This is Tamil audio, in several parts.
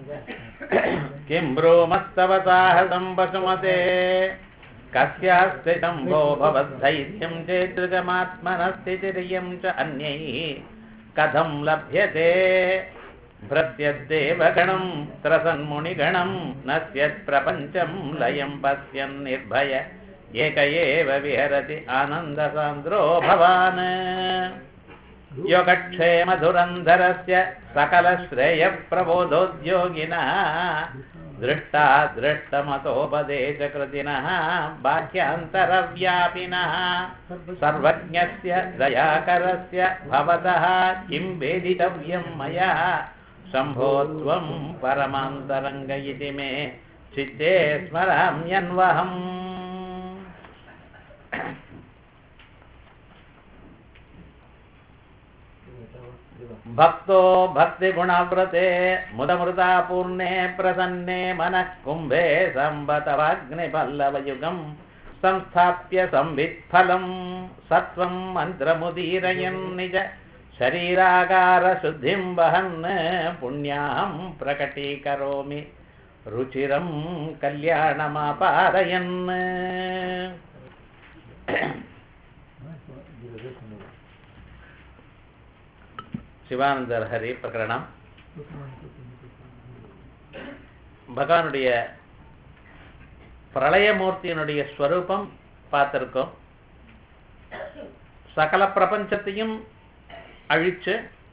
किं ब्रूमस्तव साहसं पशुमते कस्यास्ति शम्भो भवद्धैर्यं चेदृगमात्मनस्थितिर्यं च अन्यैः कथं लभ्यते भ्रत्यद्देवगणं त्रसन्मुनिगणं नश्यत्प्रपञ्चं लयं पश्यन् निर्भय एक एव विहरति आनन्दसान्द्रो भवान् योगक्षेमधुरन्धरस्य सकलश्रेयप्रबोधोद्योगिनः दृष्टा दृष्टमतोपदेशकृतिनः बाह्यान्तरव्यापिनः सर्वज्ञस्य दयाकरस्य भवतः किं वेदितव्यं मया शम्भो त्वं परमान्तरङ्ग इति मे चित्ते स्मराम्यन्वहम् भक्तो भक्तिगुणव्रते मुदमृता पूर्णे प्रसन्ने मनः कुम्भे सम्बतवाग्निपल्लवयुगम् संस्थाप्य संवित्फलं सत्त्वं मन्त्रमुदीरयन् निज शरीरागारशुद्धिं वहन् पुण्याहं प्रकटीकरोमि रुचिरं कल्याणमापारयन् சிவானந்தர் ஹரி பிரகரணம் பகவானுடைய பிரளயமூர்த்தியினுடைய ஸ்வரூபம் பார்த்திருக்கோம் சகல பிரபஞ்சத்தையும் அழிச்சு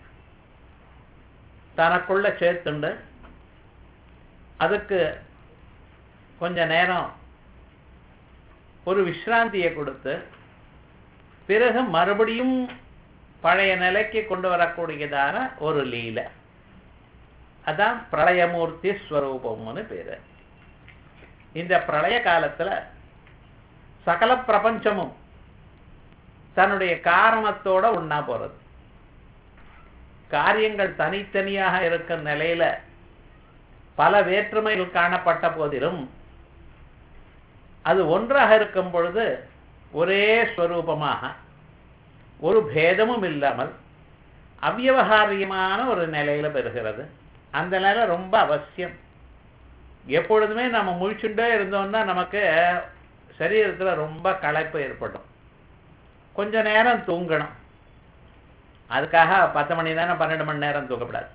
தனக்குள்ள சேர்த்துண்டு அதுக்கு கொஞ்ச நேரம் ஒரு விஸ்ராந்தியை கொடுத்து பிறகு மறுபடியும் பழைய நிலைக்கு கொண்டு வரக்கூடியதான ஒரு லீலை அதான் பிரளயமூர்த்தி ஸ்வரூபம்னு பேரு இந்த பிரளய காலத்துல சகல பிரபஞ்சமும் தன்னுடைய காரணத்தோட ஒன்னா போறது காரியங்கள் தனித்தனியாக இருக்கிற நிலையில பல வேற்றுமைகள் காணப்பட்ட போதிலும் அது ஒன்றாக இருக்கும் பொழுது ஒரே ஸ்வரூபமாக ஒரு பேதமும் இல்லாமல் அவ்யவகாரியமான ஒரு நிலையில பெறுகிறது அந்த நிலை ரொம்ப அவசியம் எப்பொழுதுமே நம்ம முழிச்சுட்டே இருந்தோம்னா நமக்கு சரீரத்துல ரொம்ப களைப்பு ஏற்படும் கொஞ்ச நேரம் தூங்கணும் அதுக்காக பத்து மணி நேரம் பன்னெண்டு மணி நேரம் தூங்கக்கூடாது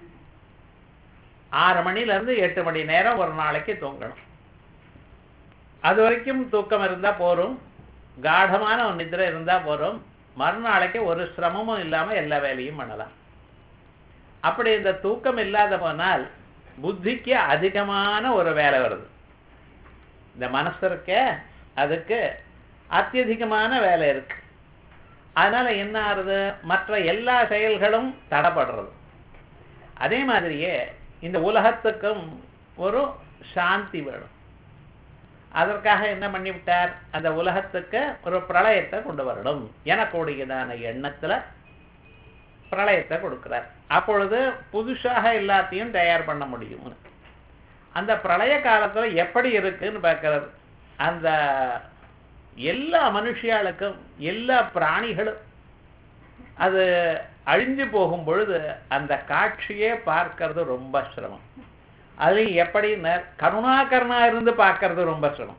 ஆறு மணில இருந்து எட்டு மணி நேரம் ஒரு நாளைக்கு தூங்கணும் அது வரைக்கும் தூக்கம் இருந்தா போரும் காடமான ஒரு நிதிரை இருந்தா போரும் மறுநாளைக்கு ஒரு சிரமமும் இல்லாம எல்லா வேலையும் பண்ணலாம் அப்படி இந்த தூக்கம் இல்லாத போனால் புத்திக்கு அதிகமான ஒரு வேலை வருது இந்த மனசு இருக்க அதுக்கு அத்தியதிகமான வேலை இருக்கு அதனால என்ன ஆறுது மற்ற எல்லா செயல்களும் தடப்படுறது அதே மாதிரியே இந்த உலகத்துக்கும் ஒரு சாந்தி வேணும் அதற்காக என்ன பண்ணிவிட்டார் அந்த உலகத்துக்கு ஒரு பிரளயத்தை கொண்டு வரணும் எனக்கூடியதான எண்ணத்துல பிரளயத்தை கொடுக்கிறார் அப்பொழுது புதுசாக எல்லாத்தையும் தயார் பண்ண முடியும் அந்த பிரளய காலத்துல எப்படி இருக்குன்னு பார்க்கிறது அந்த எல்லா மனுஷியாளுக்கும் எல்லா பிராணிகளும் அது அழிஞ்சு போகும் பொழுது அந்த காட்சியே பார்க்கறது ரொம்ப சிரமம் அதுலயும் எப்படி கருணாகரனா இருந்து பார்க்கறது ரொம்ப சிரமம்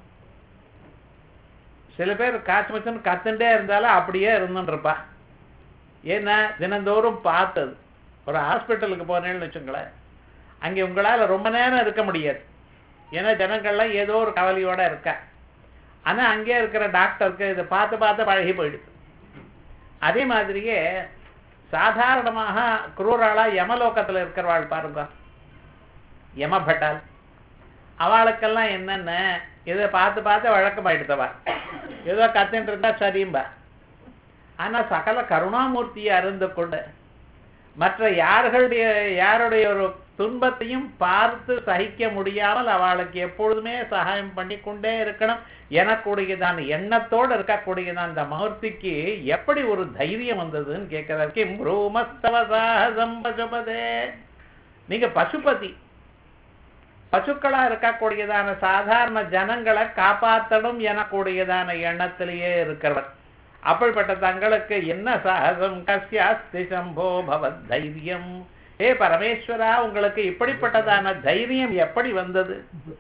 சில பேர் காசு மச்சன் கத்துட்டே இருந்தாலும் அப்படியே இருந்துருப்பா ஏன்னா தினந்தோறும் பார்த்தது ஒரு ஹாஸ்பிட்டலுக்கு போனேன்னு வச்சுங்களேன் அங்கே உங்களால் ரொம்ப நேரம் இருக்க முடியாது ஏன்னா ஜனங்கள்லாம் ஏதோ ஒரு கவலையோட இருக்கா ஆனால் அங்கே இருக்கிற டாக்டருக்கு இதை பார்த்து பார்த்து பழகி போயிடுது அதே மாதிரியே சாதாரணமாக குரூராளா யமலோகத்தில் இருக்கிறவாள் பாருங்க யமபட்டால் அவளுக்கெல்லாம் என்னென்ன இதை பார்த்து பார்த்து வழக்கமாயிடுத்தவா ஏதோ கத்துட்டு இருந்தா சரியும்பா ஆனா சகல கருணாமூர்த்தியை அருந்து கொண்டு மற்ற யார்களுடைய யாருடைய ஒரு துன்பத்தையும் பார்த்து சகிக்க முடியாமல் அவளுக்கு எப்பொழுதுமே சகாயம் பண்ணி கொண்டே இருக்கணும் எனக்கூடியதான் எண்ணத்தோடு இருக்கக்கூடியதான் அந்த மூர்த்திக்கு எப்படி ஒரு தைரியம் வந்ததுன்னு கேட்கிறார் கிம் ரூமஸ்தவசாகசம் பசுபதே நீங்க பசுபதி பசுக்களா இருக்கக்கூடியதான சாதாரண ஜனங்களை காப்பாற்றணும் எனக்கூடியதான எண்ணத்திலேயே இருக்கிறவர் அப்படிப்பட்ட தங்களுக்கு என்ன சாகசம் கசியாஸ்தி சம்போ பவத் தைரியம் ஏ பரமேஸ்வரா உங்களுக்கு இப்படிப்பட்டதான தைரியம் எப்படி வந்தது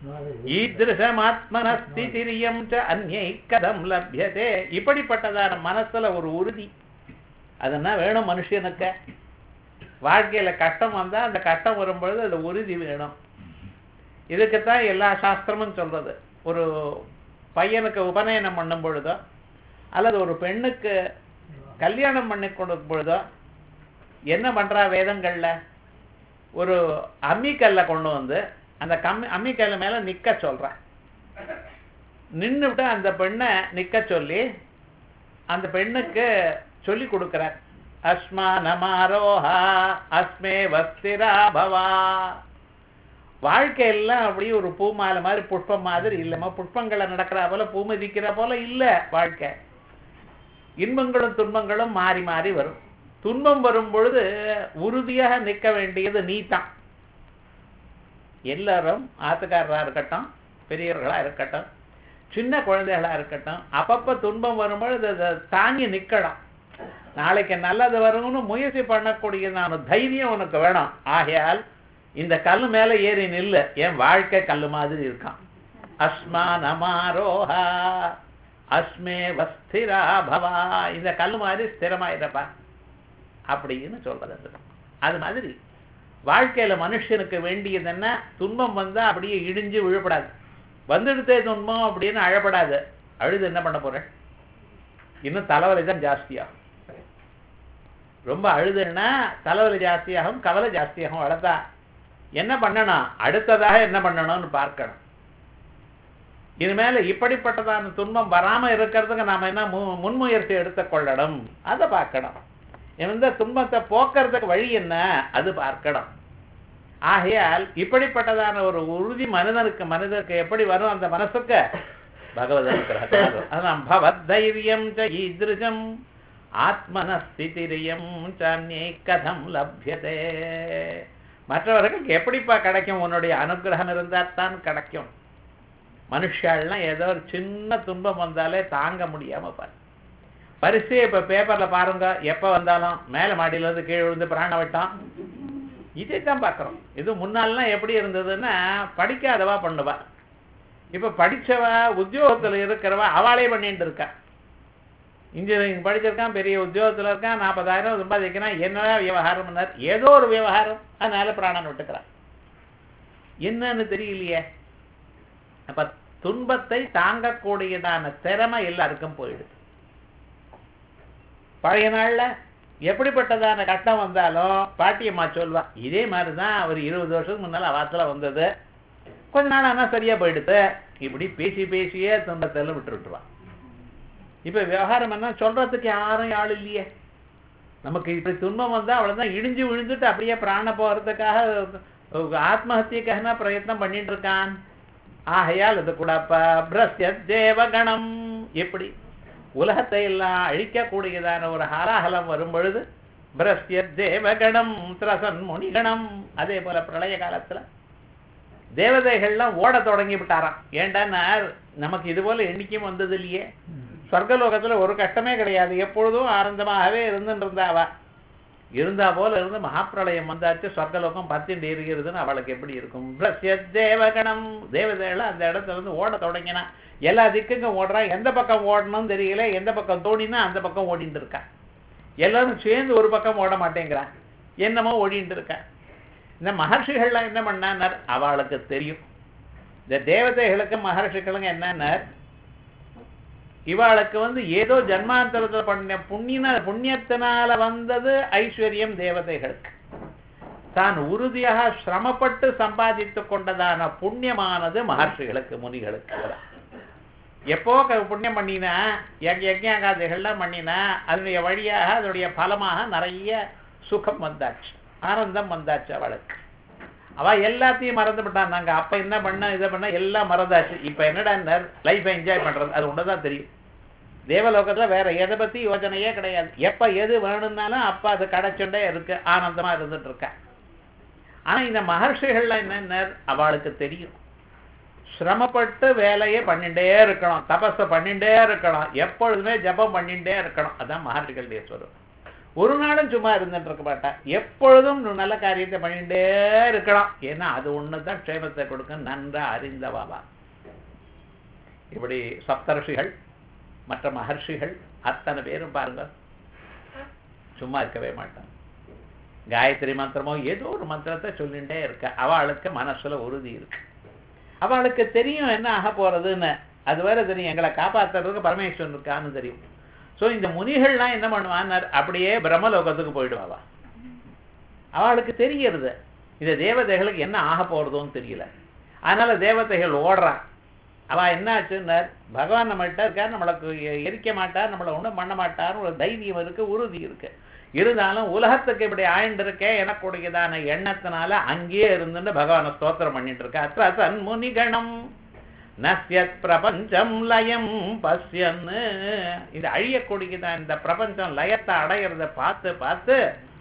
ஈதிருஷமாத்மனஸ்திதிரியம் ச அந்யை கதம் லப்யதே இப்படிப்பட்டதான மனசுல ஒரு உறுதி அதெல்லாம் வேணும் மனுஷனுக்கு வாழ்க்கையில கஷ்டம் வந்தா அந்த கஷ்டம் வரும்பொழுது அது உறுதி வேணும் இதுக்குத்தான் எல்லா சாஸ்திரமும் சொல்றது ஒரு பையனுக்கு உபநயனம் பண்ணும் பொழுதோ அல்லது ஒரு பெண்ணுக்கு கல்யாணம் பண்ணி கொடுக்கும் பொழுதோ என்ன பண்றா வேதங்கள்ல ஒரு அம்மிக்கல்ல கொண்டு வந்து அந்த கம்மி அம்மிக்கல்ல மேல நிக்க சொல்றான் நின்னுட்டு அந்த பெண்ணை நிக்க சொல்லி அந்த பெண்ணுக்கு சொல்லி கொடுக்கிறார் அஸ்மா நமாரோஹா அஸ்மே வஸ்திரா பவா வாழ்க்கையெல்லாம் அப்படியே ஒரு பூ மாலை மாதிரி புஷ்பம் மாதிரி இல்லைம்மா புஷ்பங்களை நடக்கிற போல பூ மிதிக்கிற போல இல்லை வாழ்க்கை இன்பங்களும் துன்பங்களும் மாறி மாறி வரும் துன்பம் வரும் பொழுது உறுதியாக நிற்க வேண்டியது நீ தான் எல்லாரும் ஆத்துக்காரரா இருக்கட்டும் பெரியவர்களா இருக்கட்டும் சின்ன குழந்தைகளா இருக்கட்டும் அப்பப்ப துன்பம் வரும்பொழுது அதை தாங்கி நிக்கணும் நாளைக்கு நல்லது வரும்னு முயற்சி பண்ணக்கூடியதான தைரியம் உனக்கு வேணும் ஆகையால் இந்த கல்லு மேல ஏறி நில்லு என் வாழ்க்கை கல்லு மாதிரி இருக்கான் அஸ்மா நமாரோஹா அஸ்மே வஸ்திரா பவா இந்த கல்லு மாதிரி ஸ்திரமாயிரப்பா அப்படின்னு சொல்றது அது. அது மாதிரி வாழ்க்கையில மனுஷனுக்கு வேண்டியது என்ன துன்பம் வந்தா அப்படியே இடிஞ்சு விழப்படாது வந்துடுத்தே துன்பம் அப்படின்னு அழப்படாது அழுது என்ன பண்ண போற இன்னும் தலைவலி தான் ஜாஸ்தியாகும் ரொம்ப அழுதுன்னா தலைவலி ஜாஸ்தியாகும் கவலை ஜாஸ்தியாகும் அவ்வளவுதான் என்ன பண்ணணும் அடுத்ததாக என்ன பண்ணணும்னு பார்க்கணும் இனிமேல இப்படிப்பட்டதான துன்பம் வராம இருக்கிறதுக்கு நாம என்ன மு- முன்முயற்சி எடுத்துக் கொள்ளணும் அதை பார்க்கணும் இந்த துன்பத்தை போக்குறதுக்கு வழி என்ன அது பார்க்கணும் ஆகையால் இப்படிப்பட்டதான ஒரு உறுதி மனிதனுக்கு மனிதனுக்கு எப்படி வரும் அந்த மனசுக்கு பகவத் அனுகிரகத்தால் வரும். அதான் பவத்தைரியம் ச ஈதிருஷம் ஆத்மனஸ்திதிரியம் சான்யை கதம் லப்யதே மற்றவர்களுக்கு எப்படிப்பா கிடைக்கும் உன்னுடைய அனுகிரகம் இருந்தால் தான் கிடைக்கும் மனுஷாலாம் ஏதோ ஒரு சின்ன துன்பம் வந்தாலே தாங்க முடியாம பாரு பரிசு இப்ப பேப்பர்ல பாருங்க எப்ப வந்தாலும் மேல மாடியில இருந்து கீழே விழுந்து பிராண விட்டான் இதை தான் பார்க்குறோம் இது முன்னால்லாம் எப்படி இருந்ததுன்னா படிக்காதவா பண்ணுவா இப்ப படிச்சவா உத்தியோகத்துல இருக்கிறவா அவளே பண்ணிட்டு இருக்கா இன்ஜினியரிங் படிச்சிருக்கான் பெரிய உத்தியோகத்துல இருக்கான் நாற்பதாயிரம் சம்பாதிக்கிறான் என்ன விவகாரம் பண்ணார் ஏதோ ஒரு விவகாரம் அதனால பிராணன் விட்டுக்கிறான் என்னன்னு தெரியலையே அப்ப துன்பத்தை தாங்கக்கூடியதான திறமை எல்லாருக்கும் போயிடுது பழைய நாள்ல எப்படிப்பட்டதான கட்டம் வந்தாலும் பாட்டியம்மா சொல்வா இதே மாதிரிதான் அவர் இருபது வருஷத்துக்கு முன்னால அவாத்துல வந்தது கொஞ்ச நாள் ஆனா சரியா போயிடுது இப்படி பேசி பேசியே துன்பத்தில் விட்டு விட்டுருவா இப்ப விவகாரம் என்ன சொல்றதுக்கு யாரும் ஆள் இல்லையே நமக்கு இப்படி துன்பம் வந்தா அவ்வளவுதான் இடிஞ்சு விழுந்துட்டு அப்படியே பிராண போறதுக்காக ஆத்மஹத்தியக்காக பிரயத்னம் பண்ணிட்டு இருக்கான் ஆகையால் இது கூட பிரஸ்ய தேவகணம் எப்படி உலகத்தை எல்லாம் அழிக்கக்கூடியதான ஒரு ஹாலாஹலம் வரும் பொழுது பிரஸ்ய தேவகணம் திரசன் முனிகணம் அதே போல பிரளய காலத்துல தேவதைகள்லாம் ஓட தொடங்கி விட்டாராம் ஏண்டான்னா நமக்கு இது போல எண்ணிக்கையும் வந்தது இல்லையே சொர்க்கலோகத்துல ஒரு கஷ்டமே கிடையாது எப்பொழுதும் ஆனந்தமாகவே இருந்துட்டு இருந்தாவா இருந்தா போல இருந்து மகாப்பிரளயம் வந்தாச்சு சொர்க்கலோகம் பத்திண்டு இருக்கிறதுன்னு அவளுக்கு எப்படி இருக்கும் பிரஸ்ய தேவகணம் தேவதைகள் அந்த இடத்துல இருந்து ஓட தொடங்கினா எல்லா திக்குக்கும் ஓடுறா எந்த பக்கம் ஓடணும்னு தெரியல எந்த பக்கம் தோணினா அந்த பக்கம் ஓடிட்டு இருக்கா எல்லாரும் சேர்ந்து ஒரு பக்கம் ஓட மாட்டேங்கிறான் என்னமோ ஓடிட்டு இருக்கா இந்த மகர்ஷிகள்லாம் என்ன பண்ணார் அவளுக்கு தெரியும் இந்த தேவதைகளுக்கு மகர்ஷிகளுக்கு என்னன்னார் இவாளுக்கு வந்து ஏதோ ஜன்மாந்தரத்துல பண்ண புண்ணிய புண்ணியத்தினால வந்தது ஐஸ்வர்யம் தேவதைகளுக்கு தான் உறுதியாக சிரமப்பட்டு சம்பாதித்து கொண்டதான புண்ணியமானது மகர்ஷிகளுக்கு முனிகளுக்கு எப்போ க- புண்ணியம் பண்ணினா யஜ்ஞ யஜ்ஞாகாதிகள்லாம் பண்ணினா அதனுடைய வழியாக அதனுடைய பலமாக நிறைய சுகம் வந்தாச்சு ஆனந்தம் வந்தாச்சு அவளுக்கு அவ எல்லாத்தையும் மறந்து விட்டான் நாங்க அப்ப என்ன பண்ண இதை பண்ண எல்லாம் மறந்தாச்சு இப்ப என்னடா லைஃப் என்ஜாய் பண்றது அது ஒண்ணுதான் தெரியும் தேவலோகத்துல வேற எதை பத்தி யோசனையே கிடையாது எப்ப எது வேணும்னாலும் அப்ப அது கிடைச்சுட்டே இருக்கு ஆனந்தமா இருந்துட்டு இருக்க ஆனா இந்த மகர்ஷிகள்லாம் என்னென்ன அவளுக்கு தெரியும் சிரமப்பட்டு வேலையை பண்ணிட்டே இருக்கணும் தபஸை பண்ணிட்டே இருக்கணும் எப்பொழுதுமே ஜபம் பண்ணிட்டே இருக்கணும் அதான் மகர்ஷிகளுடைய சொல்லும் ஒரு நாளும் சும்மா இருந்துட்டு இருக்க மாட்டா எப்பொழுதும் நல்ல காரியத்தை பண்ணிட்டே இருக்கலாம் ஏன்னா அது ஒண்ணுதான் க்ஷேமத்தை கொடுக்கும் நன்றா அறிந்தவாவா இப்படி சப்தர்ஷிகள் மற்ற மகர்ஷிகள் அத்தனை பேரும் பாருங்க சும்மா இருக்கவே மாட்டான் காயத்ரி மந்திரமோ ஏதோ ஒரு மந்திரத்தை சொல்லிட்டே இருக்க அவளுக்கு மனசுல உறுதி இருக்கு அவளுக்கு தெரியும் என்ன ஆக போறதுன்னு அது வேற தெரியும் எங்களை காப்பாத்துறதுக்கு பரமேஸ்வரன் இருக்கான்னு தெரியும் சோ இந்த முனிகள்லாம் என்ன பண்ணுவான்னார் அப்படியே பிரம்மலோகத்துக்கு போயிடுவாவா அவளுக்கு தெரியறது இந்த தேவதைகளுக்கு என்ன ஆக போறதோன்னு தெரியல அதனால தேவதைகள் ஓடுறான் அவ என்ன ஆச்சுன்னார் பகவான் நம்மள்கிட்ட இருக்கார் நம்மளுக்கு எ- எரிக்க மாட்டார் நம்மளை ஒண்ணும் பண்ண மாட்டார் ஒரு தைரியம் இருக்கு உறுதி இருக்கு இருந்தாலும் உலகத்துக்கு இப்படி ஆயிண்டு இருக்கேன் எனக்குடையதான எண்ணத்தினால அங்கேயே இருந்துட்டு பகவானை ஸ்தோத்திரம் பண்ணிட்டு இருக்க அத்த சன்முனிகணம் நஸ்யத் பிரபஞ்சம் லயம் பஸ்யன்னு இது அழியக்கூடியதான் இந்த பிரபஞ்சம் லயத்தை அடையிறத பார்த்து பார்த்து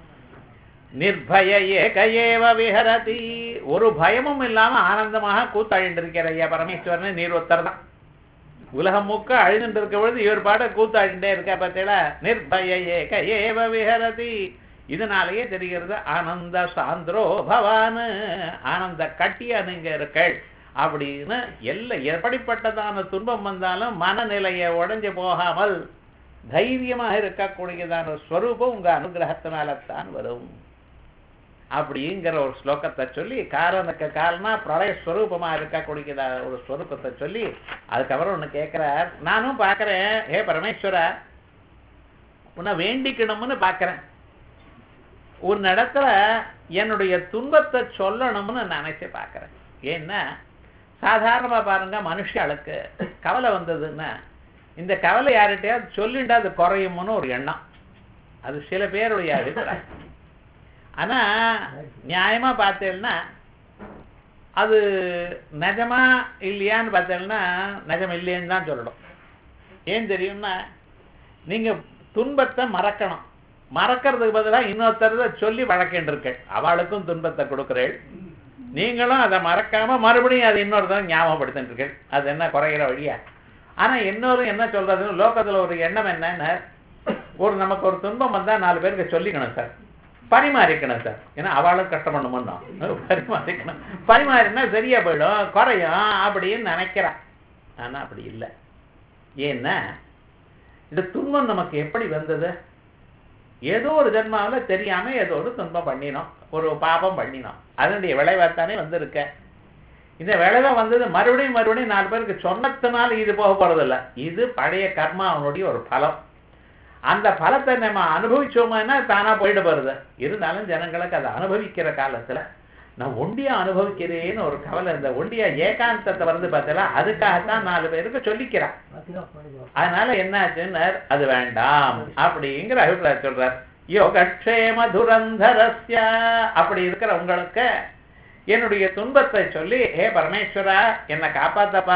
நிர்பய ஏக ஏவ விஹரதி ஒரு பயமும் இல்லாம ஆனந்தமாக கூத்தாடிட்டு இருக்கிற ஐயா பரமேஸ்வரன் நீர் ஒருத்தர் தான் உலகம் முக்க அழுதுட்டு இருக்க பொழுது இவர் பாட கூத்தாடிட்டே இருக்கா பார்த்தீங்களா நிர்பய ஏக ஏவ விஹரதி இதனாலேயே தெரிகிறது ஆனந்த சாந்திரோ பவானு ஆனந்த கட்டியா நீங்க இருக்கள் அப்படின்னு எல்லா எப்படிப்பட்டதான துன்பம் வந்தாலும் மனநிலையை உடைஞ்சு போகாமல் தைரியமாக இருக்கக்கூடியதான ஸ்வரூபம் உங்க அனுகிரகத்தினால்தான் வரும் அப்படிங்கிற ஒரு ஸ்லோகத்தை சொல்லி காரணக்கு காரணா பிரளய ஸ்வரூபமா இருக்கக்கூடியதா ஒரு ஸ்வரூபத்தை சொல்லி அதுக்கப்புறம் ஒண்ணு கேட்கிறார் நானும் பார்க்கறேன் ஹே பரமேஸ்வரா உன்னை வேண்டிக்கணும்னு பார்க்கறேன் உன் இடத்துல என்னுடைய துன்பத்தை சொல்லணும்னு நினைச்சு பார்க்கறேன் ஏன்னா சாதாரணமா பாருங்க மனுஷாளுக்கு கவலை வந்ததுன்னா இந்த கவலை யார்கிட்டயாவது சொல்லிண்டா அது குறையும்னு ஒரு எண்ணம் அது சில பேருடைய அபிப்பிராயம் ஆனா நியாயமா பார்த்தேன்னா அது நிஜமா இல்லையான்னு பார்த்தேன்னா நிஜம் இல்லைன்னு தான் சொல்லணும் ஏன் தெரியும்னா நீங்க துன்பத்தை மறக்கணும் மறக்கிறதுக்கு பதிலாக இன்னொருத்தரத சொல்லி வழக்கின்றிருக்கள் அவளுக்கும் துன்பத்தை கொடுக்கிறேள் நீங்களும் அதை மறக்காம மறுபடியும் அதை இன்னொருத்தர் ஞாபகப்படுத்திட்டு அது என்ன குறைகிற வழியா ஆனா இன்னொரு என்ன சொல்றதுன்னு லோகத்துல ஒரு எண்ணம் என்னன்னா ஒரு நமக்கு ஒரு துன்பம் வந்தா நாலு பேருக்கு சொல்லிக்கணும் சார் பரிமாறிக்கணும் சார் ஏன்னா அவளும் கஷ்டப்படணுமோ பரிமாறிக்கணும் பரிமாறினா சரியா போயிடும் குறையும் அப்படின்னு நினைக்கிறான் ஆனா அப்படி இல்லை ஏன்னா இந்த துன்பம் நமக்கு எப்படி வந்தது ஏதோ ஒரு ஜென்மாவுல தெரியாம ஏதோ ஒரு துன்பம் பண்ணினோம் ஒரு பாபம் பண்ணினோம் அதனுடைய விளைவாத்தானே வந்திருக்க இந்த விளைவா வந்தது மறுபடியும் மறுபடியும் நாலு பேருக்கு சொன்னதுனால இது போக போறதில்ல இது பழைய கர்மா அவனுடைய ஒரு பலம் அந்த பலத்தை நம்ம அனுபவிச்சோம்னா தானா போயிட்டு போறது இருந்தாலும் ஜனங்களுக்கு அதை அனுபவிக்கிற காலத்துல நான் ஒண்டியா அனுபவிக்கிறேன்னு ஒரு கவலை இந்த ஒண்டியா ஏகாந்தத்தை வந்து பார்த்தல அதுக்காகத்தான் நாலு பேருக்கு சொல்லிக்கிறான் அதனால என்னாச்சுன்னு அது வேண்டாம் அப்படிங்கிற அபிப்பிராயம் சொல்றார் யோகக்ஷேம துரந்தரஸ்ய அப்படி இருக்கிற உங்களுக்கு என்னுடைய துன்பத்தை சொல்லி ஹே பரமேஸ்வரா என்னை காப்பாத்தப்பா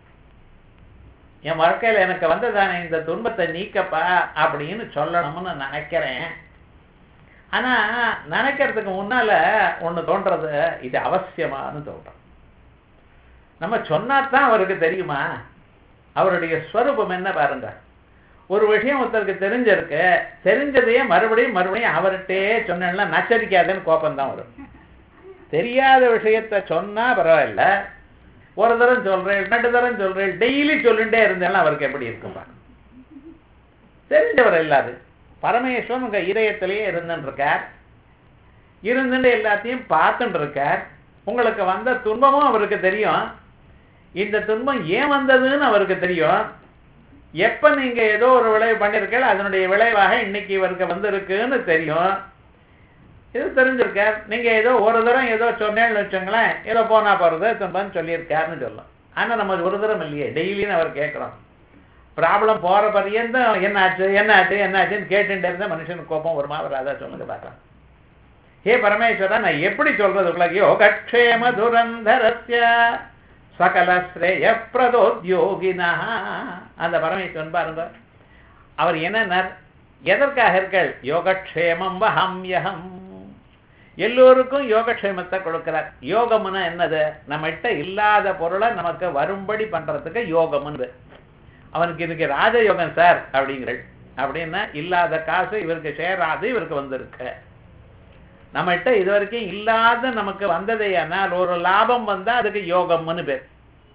என் வாழ்க்கையில எனக்கு வந்ததானே இந்த துன்பத்தை நீக்கப்பா அப்படின்னு சொல்லணும்னு நினைக்கிறேன் ஆனா நினைக்கிறதுக்கு முன்னால ஒண்ணு தோன்றது இது அவசியமானு தோன்றும் நம்ம சொன்னாதான் அவருக்கு தெரியுமா அவருடைய ஸ்வரூபம் என்ன பாருங்க ஒரு விஷயம் ஒருத்தருக்கு தெரிஞ்சிருக்கு தெரிஞ்சதையே மறுபடியும் மறுபடியும் அவர்கிட்டே சொன்னா நச்சரிக்காதுன்னு கோபம்தான் வரும் தெரியாத விஷயத்த சொன்னா பரவாயில்ல ஒரு தரம் சொல்றேன் ரெண்டு தரம் சொல்றேன் டெய்லி சொல்லிட்டே இருந்தேன்னா அவருக்கு எப்படி இருக்கும் பாருங்க தெரிஞ்சவர் இல்லாது பரமேஸ்வரன் உங்க இதயத்திலேயே இருந்துட்டு இருக்கார் இருந்துட்டு எல்லாத்தையும் பார்த்துட்டு இருக்கார் உங்களுக்கு வந்த துன்பமும் அவருக்கு தெரியும் இந்த துன்பம் ஏன் வந்ததுன்னு அவருக்கு தெரியும் எப்ப நீங்க ஏதோ ஒரு விளைவு பண்ணிருக்கீங்க அதனுடைய விளைவாக இன்னைக்கு இவருக்கு வந்திருக்குன்னு தெரியும் இது தெரிஞ்சிருக்கார் நீங்க ஏதோ ஒரு தரம் ஏதோ சொன்னேன்னு வச்சுங்களேன் ஏதோ போனா போறது துன்பம்னு சொல்லியிருக்காருன்னு சொல்லலாம் ஆனா நம்ம ஒரு தரம் இல்லையே டெய்லின்னு அவர் கேட்கிறோம் ப்ராப்ளம் போற பரியந்தம் என்னாச்சு என்னாச்சு என்னாச்சுன்னு கேட்டுட்டு இருந்தா மனுஷனுக்கு கோபம் வருமா வராதா சொல்லுங்க பார்க்கலாம் ஹே பரமேஸ்வரா நான் எப்படி சொல்றது உங்களுக்கு யோகக்ஷேம துரந்தரஸ்ய சகல ஸ்ரேய பிரதோத்யோகினா அந்த பரமேஸ்வரன் பாருங்க அவர் என்னன்னார் எதற்காக இருக்கள் யோகக்ஷேமம் வஹம்யகம் எல்லோருக்கும் யோகக்ஷேமத்தை கொடுக்கிறார் யோகம்னா என்னது நம்மகிட்ட இல்லாத பொருளை நமக்கு வரும்படி பண்றதுக்கு யோகம்னு அவனுக்கு இன்னைக்கு ராஜயோகம் சார் அப்படிங்கிறள் அப்படின்னா இல்லாத காசு இவருக்கு சேராது இவருக்கு வந்திருக்கு நம்மகிட்ட இது வரைக்கும் இல்லாத நமக்கு வந்ததே ஆனால் ஒரு லாபம் வந்தா அதுக்கு யோகம்னு பேர்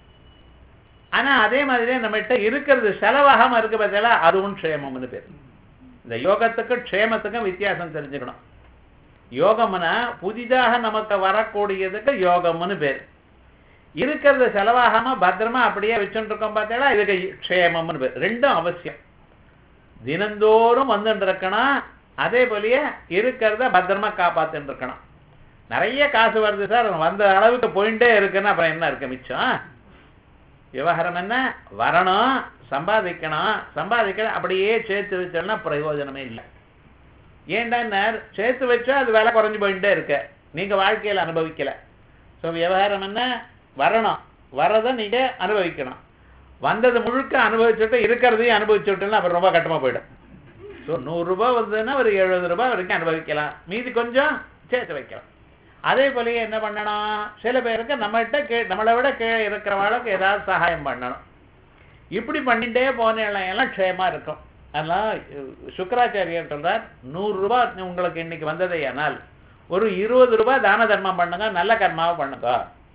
ஆனா அதே மாதிரியே நம்மகிட்ட இருக்கிறது செலவாகாம இருக்கு பார்த்தீங்களா அதுவும் க்ஷேமம்னு பேர் இந்த யோகத்துக்கும் க்ஷேமத்துக்கும் வித்தியாசம் தெரிஞ்சுக்கணும் யோகம்னா புதிதாக நமக்கு வரக்கூடியதுக்கு யோகம்னு பேர் இருக்கிறது செலவாகாம பத்திரமா அப்படியே வச்சுட்டு இருக்கோம் பார்த்தீங்களா இதுக்கு க்ஷேமம்னு பேர் ரெண்டும் அவசியம் தினந்தோறும் வந்துட்டு இருக்கணும் அதே போலயே இருக்கிறத பத்திரமா காப்பாத்திட்டு இருக்கணும் நிறைய காசு வருது சார் வந்த அளவுக்கு போயிட்டே இருக்குன்னா அப்புறம் என்ன இருக்கு மிச்சம் விவகாரம் என்ன வரணும் சம்பாதிக்கணும் சம்பாதிக்கணும் அப்படியே சேர்த்து வச்சோம்னா பிரயோஜனமே இல்லை ஏன்டா சேர்த்து வச்சா அது விலை குறைஞ்சு போயிட்டே இருக்கு நீங்க வாழ்க்கையில அனுபவிக்கல ஸோ விவகாரம் என்ன வரணும் வரதை நீங்க அனுபவிக்கணும் வந்தது முழுக்க அனுபவிச்சுட்டு இருக்கிறதையும் அனுபவிச்சுட்டோம்னா அப்புறம் ரொம்ப கட்டமா போயிடும் ஸோ நூறுரூபா வந்ததுன்னா ஒரு எழுபது ரூபாய் வரைக்கும் அனுபவிக்கலாம் மீதி கொஞ்சம் சேர்த்து வைக்கலாம் அதே போலயே என்ன பண்ணணும் சில பேருக்கு நம்மகிட்ட கீ நம்மளை விட கீழே இருக்கிறவளுக்கு ஏதாவது சகாயம் பண்ணணும் இப்படி பண்ணிட்டே போனேன் எல்லாம் க்ஷேமா இருக்கும் அதெல்லாம் சுக்கராச்சாரியர் சொல்றார் நூறு ரூபாய் உங்களுக்கு இன்னைக்கு வந்ததே ஆனால் ஒரு இருபது ரூபாய் தான தர்மம் பண்ணுங்க நல்ல கர்மாவை பண்ணுங்க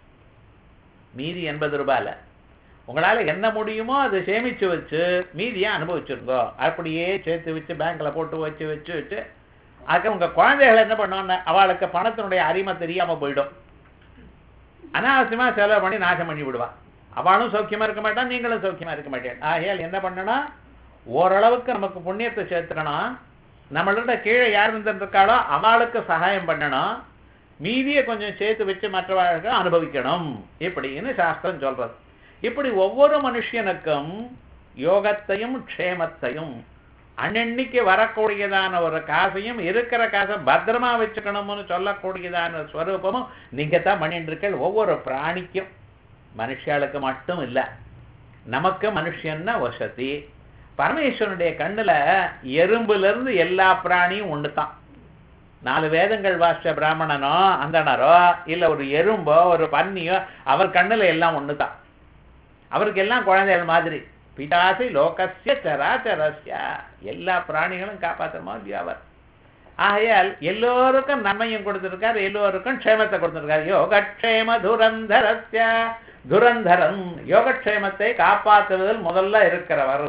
மீதி எண்பது ரூபாயில உங்களால என்ன முடியுமோ அதை சேமிச்சு வச்சு மீதியை அனுபவிச்சிருங்கோ அப்படியே சேர்த்து வச்சு பேங்க்ல போட்டு வச்சு வச்சு வச்சு அதுக்கு உங்க குழந்தைகள் என்ன பண்ணுவாங்க அவளுக்கு பணத்தினுடைய அருமை தெரியாம போயிடும் அனாவசியமா செலவு பண்ணி நாசம் பண்ணி விடுவா அவளும் சௌக்கியமா இருக்க மாட்டான் நீங்களும் சௌக்கியமா இருக்க மாட்டேன் ஆகையால் என்ன பண்ணணும் ஓரளவுக்கு நமக்கு புண்ணியத்தை சேர்த்துக்கணும் நம்மளோட கீழே யார் இருந்திருக்காளோ அவளுக்கு சகாயம் பண்ணணும் மீதியை கொஞ்சம் சேர்த்து வச்சு மற்றவர்களுக்கு அனுபவிக்கணும் இப்படின்னு சாஸ்திரம் சொல்றது இப்படி ஒவ்வொரு மனுஷனுக்கும் யோகத்தையும் க்ஷேமத்தையும் அன்னன்னைக்கு வரக்கூடியதான ஒரு காசையும் இருக்கிற காசை பத்திரமா வச்சுக்கணும்னு சொல்லக்கூடியதான ஸ்வரூபமும் நீங்க தான் பண்ணிட்டு இருக்க ஒவ்வொரு பிராணிக்கும் மனுஷாளுக்கு மட்டும் இல்லை நமக்கு மனுஷன்னா வசதி பரமேஸ்வரனுடைய கண்ணுல எறும்புல இருந்து எல்லா பிராணியும் ஒன்று தான் நாலு வேதங்கள் வாசிச்ச பிராமணனோ அந்தனரோ இல்ல ஒரு எறும்போ ஒரு பன்னியோ அவர் கண்ணுல எல்லாம் ஒன்று தான் அவருக்கு எல்லாம் குழந்தைகள் மாதிரி பிதாசி லோகசிய சராச்சரஸ்ய எல்லா பிராணிகளும் காப்பாற்றுமா இல்லையா அவர் ஆகையால் எல்லோருக்கும் நன்மையும் கொடுத்திருக்கார் எல்லோருக்கும் க்ஷேமத்தை கொடுத்திருக்கார் யோகக்ஷேம துரந்தரஸ்ய துரந்தரம் யோகக்ஷேமத்தை காப்பாற்றுவதில் முதல்ல இருக்கிறவர்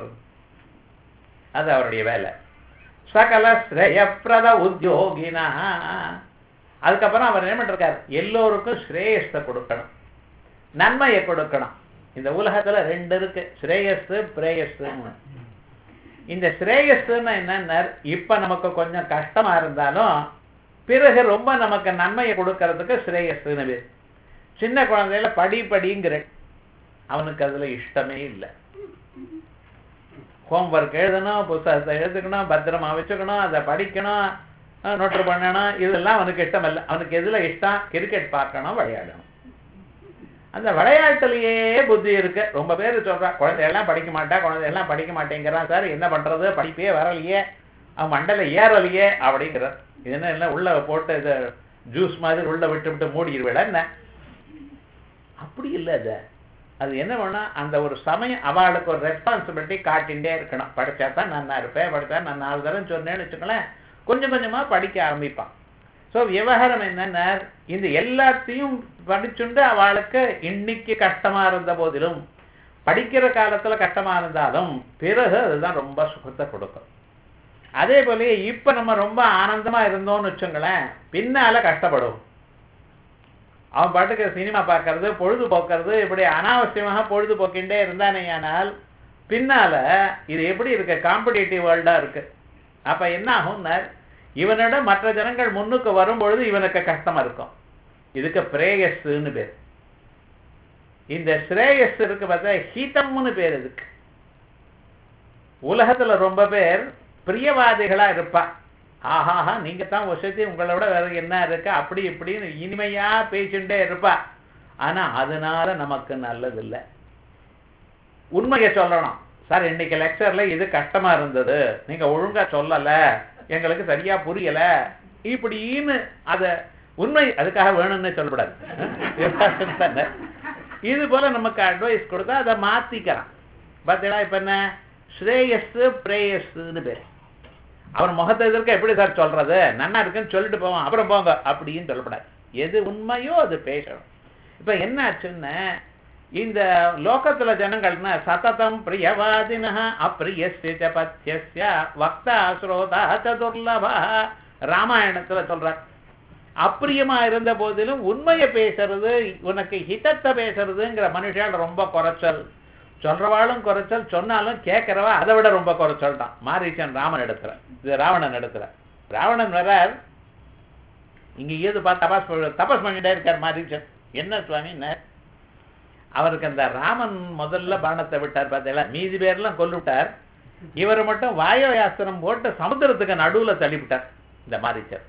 அது அவருடைய வேலை சகல ஸ்ரேயப்பிரத உத்தியோகினா அதுக்கப்புறம் அவர் என்ன பண்ணிருக்கார் எல்லோருக்கும் ஸ்ரேயஸை கொடுக்கணும் நன்மையை கொடுக்கணும் இந்த உலகத்துல ரெண்டு இருக்கு ஸ்ரேயஸ் பிரேயஸ் இந்த ஸ்ரேயஸ்ன்னு என்னன்னா இப்ப நமக்கு கொஞ்சம் கஷ்டமா இருந்தாலும் பிறகு ரொம்ப நமக்கு நன்மையை கொடுக்கறதுக்கு ஸ்ரேயஸ்ன்னு பேர் சின்ன குழந்தையில படி படிங்கிற அவனுக்கு அதுல இஷ்டமே இல்லை ஹோம்ஒர்க் எழுதணும் புத்தகத்தை எழுதுக்கணும் பத்திரமா வச்சுக்கணும் அதை படிக்கணும் நோட்டு பண்ணணும் இதெல்லாம் அவனுக்கு இஷ்டம் இல்லை அவனுக்கு எதுல இஷ்டம் கிரிக்கெட் பார்க்கணும் விளையாடணும் அந்த விளையாட்டுலயே புத்தி இருக்கு ரொம்ப பேர் சொல்றா குழந்தையெல்லாம் படிக்க மாட்டா குழந்தையெல்லாம் படிக்க மாட்டேங்கிறான் சார் என்ன பண்றது படிப்பே வரலையே அவன் மண்டல ஏறலையே அப்படிங்கிறார் இது என்ன இல்லை உள்ள போட்டு இது ஜூஸ் மாதிரி உள்ள விட்டு விட்டு மூடிடுவிட என்ன அப்படி இல்லை அது அது என்ன வேணா அந்த ஒரு சமயம் அவளுக்கு ஒரு ரெஸ்பான்சிபிலிட்டி காட்டிகிட்டே இருக்கணும் படித்தா தான் நன்னா இருப்பேன் படித்தா நான் நாலு தரம் சொன்னேன்னு வச்சுக்கோங்களேன் கொஞ்சம் கொஞ்சமாக படிக்க ஆரம்பிப்பான் ஸோ விவகாரம் என்னன்னா இந்த எல்லாத்தையும் படிச்சுண்டு அவளுக்கு இன்னைக்கு கஷ்டமா இருந்த போதிலும் படிக்கிற காலத்துல கஷ்டமா இருந்தாலும் பிறகு அதுதான் ரொம்ப சுகத்தை கொடுக்கும் அதே போல இப்ப நம்ம ரொம்ப ஆனந்தமா இருந்தோம்னு வச்சுங்களேன் பின்னால கஷ்டப்படும் அவன் பாட்டுக்கு சினிமா பார்க்கறது பொழுதுபோக்குறது இப்படி அனாவசியமாக பொழுதுபோக்கின்றே இருந்தானே ஆனால் பின்னால இது எப்படி இருக்கு காம்படிட்டிவ் வேர்ல்டா இருக்கு அப்ப என்ன ஆகும்னா இவனோட மற்ற ஜனங்கள் முன்னுக்கு வரும்பொழுது இவனுக்கு கஷ்டமா இருக்கும் இதுக்கு பிரேயஸ்ன்னு பேர் இந்த ஸ்ரேயஸ் இருக்கு பார்த்தா ஹீதம்னு பேர் இதுக்கு உலகத்துல ரொம்ப பேர் பிரியவாதிகளா இருப்பா ஆஹாஹா நீங்க தான் வசதி உங்களை விட வேற என்ன இருக்கு அப்படி இப்படின்னு இனிமையா பேசிட்டே இருப்பா ஆனா அதனால நமக்கு நல்லதில்லை உண்மையை சொல்லணும் சார் இன்னைக்கு லெக்சர்ல இது கஷ்டமா இருந்தது நீங்க ஒழுங்கா சொல்லல எங்களுக்கு சரியா புரியல இப்படின்னு அத உண்மை அதுக்காக வேணும்னு சொல்லக்கூடாது இது போல நமக்கு அட்வைஸ் கொடுத்தா அதை மாத்திக்கிறான் பார்த்தீங்களா இப்ப என்ன ஸ்ரேயஸ் பிரேயஸ்ன்னு பேர் அவர் முகத்தை எதிர்க்க எப்படி சார் சொல்றது நன்னா இருக்குன்னு சொல்லிட்டு போவோம் அப்புறம் போங்க அப்படின்னு சொல்லக்கூடாது எது உண்மையோ அது பேசணும் இப்ப என்ன ஆச்சுன்னா இந்த லோகத்துல ஜனங்கள்னா சததம் பிரியவாதின அப்பிரியஸ்ய பத்தியஸ்ய வக்தா ஸ்ரோதா சதுர்லபா ராமாயணத்துல சொல்றார் அப்பிரியமா இருந்த போதிலும் உண்மையை பேசுறது உனக்கு ஹிதத்தை பேசுறதுங்கிற மனுஷால் ரொம்ப குறைச்சல் சொல்றவாளும் குறைச்சல் சொன்னாலும் கேட்கிறவா அதை விட ரொம்ப குறைச்சல் தான் மாரீச்சன் ராமன் இடத்துல இது ராவணன் இடத்துல ராவணன் வரார் இங்க ஏது பார்த்து தபாஸ் பண்ண- தபஸ் பண்ணிட்டே இருக்கார் மாரீச்சன் என்ன சுவாமி அவருக்கு அந்த ராமன் முதல்ல பானத்தை விட்டார் பார்த்தீங்களா மீதி பேர்லாம் கொல்லுவிட்டார் இவர் மட்டும் வாயோயாஸ்திரம் போட்டு சமுத்திரத்துக்கு நடுவுல தள்ளிவிட்டார் இந்த மாரீச்சர்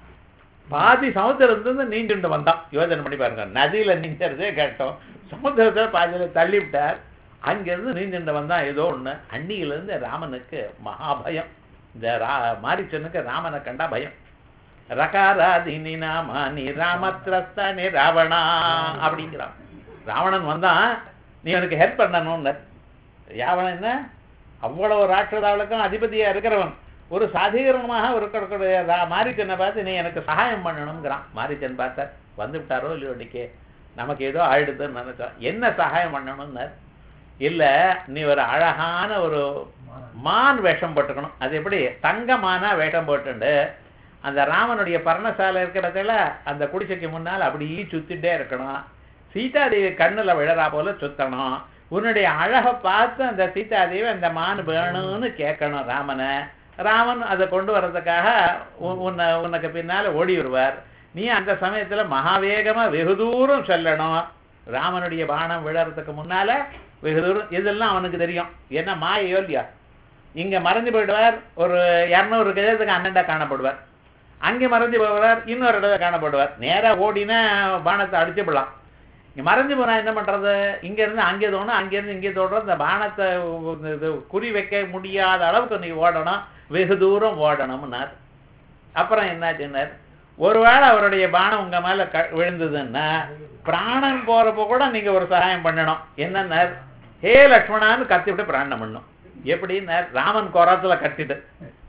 பாதி சமுத்திரத்திலிருந்து நீண்டுண்டு வந்தான் யோசனை பண்ணி பாருங்க நதியில நீஞ்சறதே கேட்டோம் சமுத்திரத்துல பாதியில தள்ளி விட்டார் அங்கிருந்து நீந்துண்டு வந்தான் ஏதோ ஒண்ணு அன்னியிலிருந்து ராமனுக்கு மகாபயம் இந்த ரா மாரிச்சனுக்கு ராமனை கண்டா பயம் ரகாராதினி நாமானி ராமத்ரஸ்தானி ராவணா அப்படிங்கிறான் ராவணன் வந்தான் நீ எனக்கு ஹெல்ப் பண்ணணும்னு யாவன் என்ன அவ்வளவு ராட்சதாளுக்கும் அதிபதியா இருக்கிறவன் ஒரு சாதீகரணமாக இருக்கக்கூடிய ரா- மாரிச்சனை பார்த்து நீ எனக்கு சகாயம் பண்ணணுங்கிறான் மாரிச்சன் பார்த்தார் வந்து விட்டாரோ இல்லையோ இன்னைக்கு நமக்கு ஏதோ ஆயிடுதுன்னு நினைச்சோம் என்ன சகாயம் பண்ணணும்னார் இல்ல நீ ஒரு அழகான ஒரு மான் வேஷம் போட்டுக்கணும் அது எப்படி தங்கமானா வேஷம் போட்டுண்டு அந்த ராமனுடைய பர்ணசாலை இருக்கிறதுல அந்த குடிசைக்கு முன்னால் அப்படியே சுத்திட்டே இருக்கணும் சீதாதேவி கண்ணுல விழறா போல சுத்தணும் உன்னுடைய அழகை பார்த்து அந்த சீதாதேவி அந்த மான் வேணும்னு கேட்கணும் ராமனை ராமன் அதை கொண்டு வர்றதுக்காக உ- உன்னை உனக்கு பின்னால ஓடி வருவார் நீ அந்த சமயத்துல மகாவேகமா வெகு தூரம் செல்லணும் ராமனுடைய பானம் விழறதுக்கு முன்னால வெகு தூரம் இதெல்லாம் அவனுக்கு தெரியும் என்ன மாயையோ இல்லையா இங்க மறைஞ்சு போயிடுவார் ஒரு இரநூறு கஜத்துக்கு அண்ணண்டா காணப்படுவார் அங்கே மறைஞ்சு போவார் இன்னொரு இடத்துல காணப்படுவார் நேரா ஓடினா பானத்தை அடிச்சுடலாம் இங்க மறைஞ்சு போனா என்ன பண்றது இங்க இருந்து அங்கே தோணும் அங்க இருந்து இங்கே தோணும் இந்த பானத்தை இது குறி வைக்க முடியாத அளவுக்கு நீ ஓடணும் வெகு தூரம் ஓடணும்னார் அப்புறம் என்னாச்சுன்னார் ஒருவேளை அவருடைய பானம் உங்க மேல க விழுந்ததுன்னா பிராணன் போறப்போ கூட நீங்க ஒரு சகாயம் பண்ணணும் என்னன்னார் ஹே லக்ஷ்மணான்னு கத்திவிட்டு பிராணம் பண்ணும் எப்படின்னார் ராமன் குரத்துல கட்டிட்டு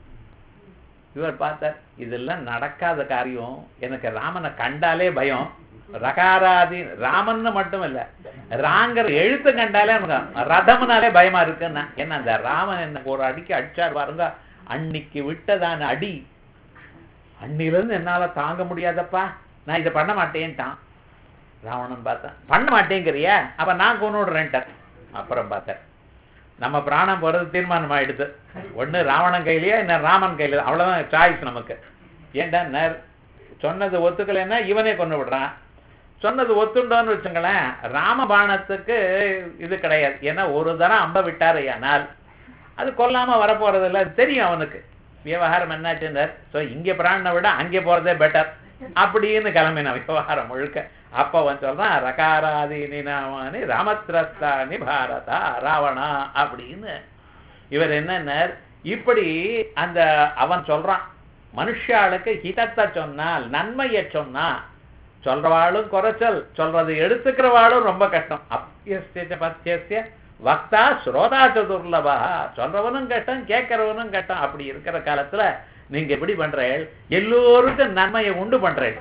இவர் பார்த்தார் இதெல்லாம் நடக்காத காரியம் எனக்கு ராமனை கண்டாலே பயம் ரகாராதி ராமன்னு மட்டும் இல்ல ராங்கர் எழுத்து கண்டாலே எனக்கு ரதம்னாலே பயமா இருக்குன்னா என்ன அந்த ராமன் என்ன ஒரு அடிக்கு அடிச்சார் பாருங்க அன்னைக்கு விட்டதான அடி அன்னிலிருந்து என்னால தாங்க முடியாதப்பா நான் இதை பண்ண மாட்டேன்ட்டான் ராவணன் பார்த்தான் பண்ண மாட்டேங்கிறியா அப்ப நான் கொண்டு விடுறேன்ட்டார் அப்புறம் பார்த்தேன் நம்ம பிராணம் போறது தீர்மானம் ஆயிடுது ஒண்ணு ராவணன் கையிலயா என்ன ராமன் கையில அவ்வளவுதான் சாய்ஸ் நமக்கு ஏன்டா நேர் சொன்னது ஒத்துக்கலைன்னா இவனே கொண்டு விடுறான் சொன்னது ஒத்துண்டோன்னு வச்சுங்களேன் ராமபாணத்துக்கு இது கிடையாது ஏன்னா ஒரு தரம் அம்ப விட்டாரு ஆனால் அது கொல்லாம வரப்போறது இல்ல அது தெரியும் அவனுக்கு விவகாரம் என்னாச்சுன்னார் ஸோ இங்க பிராணனை விட அங்கே போறதே பெட்டர் அப்படின்னு கிளம்பின விவகாரம் முழுக்க அப்ப அவன் சொல்றான் ரகாராதீனி நாமானி ராமத்ரஸ்தானி பாரதா ராவணா அப்படின்னு இவர் என்னன்னார் இப்படி அந்த அவன் சொல்றான் மனுஷாளுக்கு ஹிதத்தை சொன்னால் நன்மையை சொன்னா சொல்றவாளும் குறைச்சல் சொல்றது எடுத்துக்கிறவாளும் ரொம்ப கஷ்டம் அப்பியஸ்ய பத்தியஸ்ய வக்தா ஸ்ரோதா சதுர்லபா சொல்றவனும் கஷ்டம் கேட்கறவனும் கஷ்டம் அப்படி இருக்கிற காலத்துல நீங்க எப்படி பண்றேள் எல்லோருக்கும் நன்மையை உண்டு பண்றேள்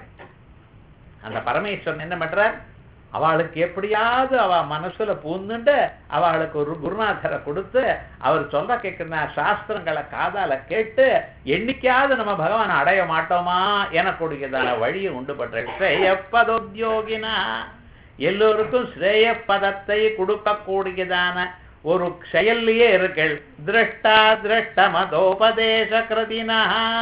அந்த பரமேஸ்வரன் என்ன பண்றார் அவளுக்கு எப்படியாவது அவ மனசுல பூந்துண்டு அவளுக்கு ஒரு குருநாதரை கொடுத்து அவர் சொல்ல கேட்கிற சாஸ்திரங்களை காதால கேட்டு என்னைக்காவது நம்ம பகவானை அடைய மாட்டோமா எனக்கூடியதான வழியை உண்டு பண்றேன் ஸ்ரேயப்பதோத்யோகினா எல்லோருக்கும் ஸ்ரேய பதத்தை கொடுக்கக்கூடியதான ஒரு செயல்லையே இருக்கள் திருஷ்டா திருஷ்ட மதோபதேச கிருதினா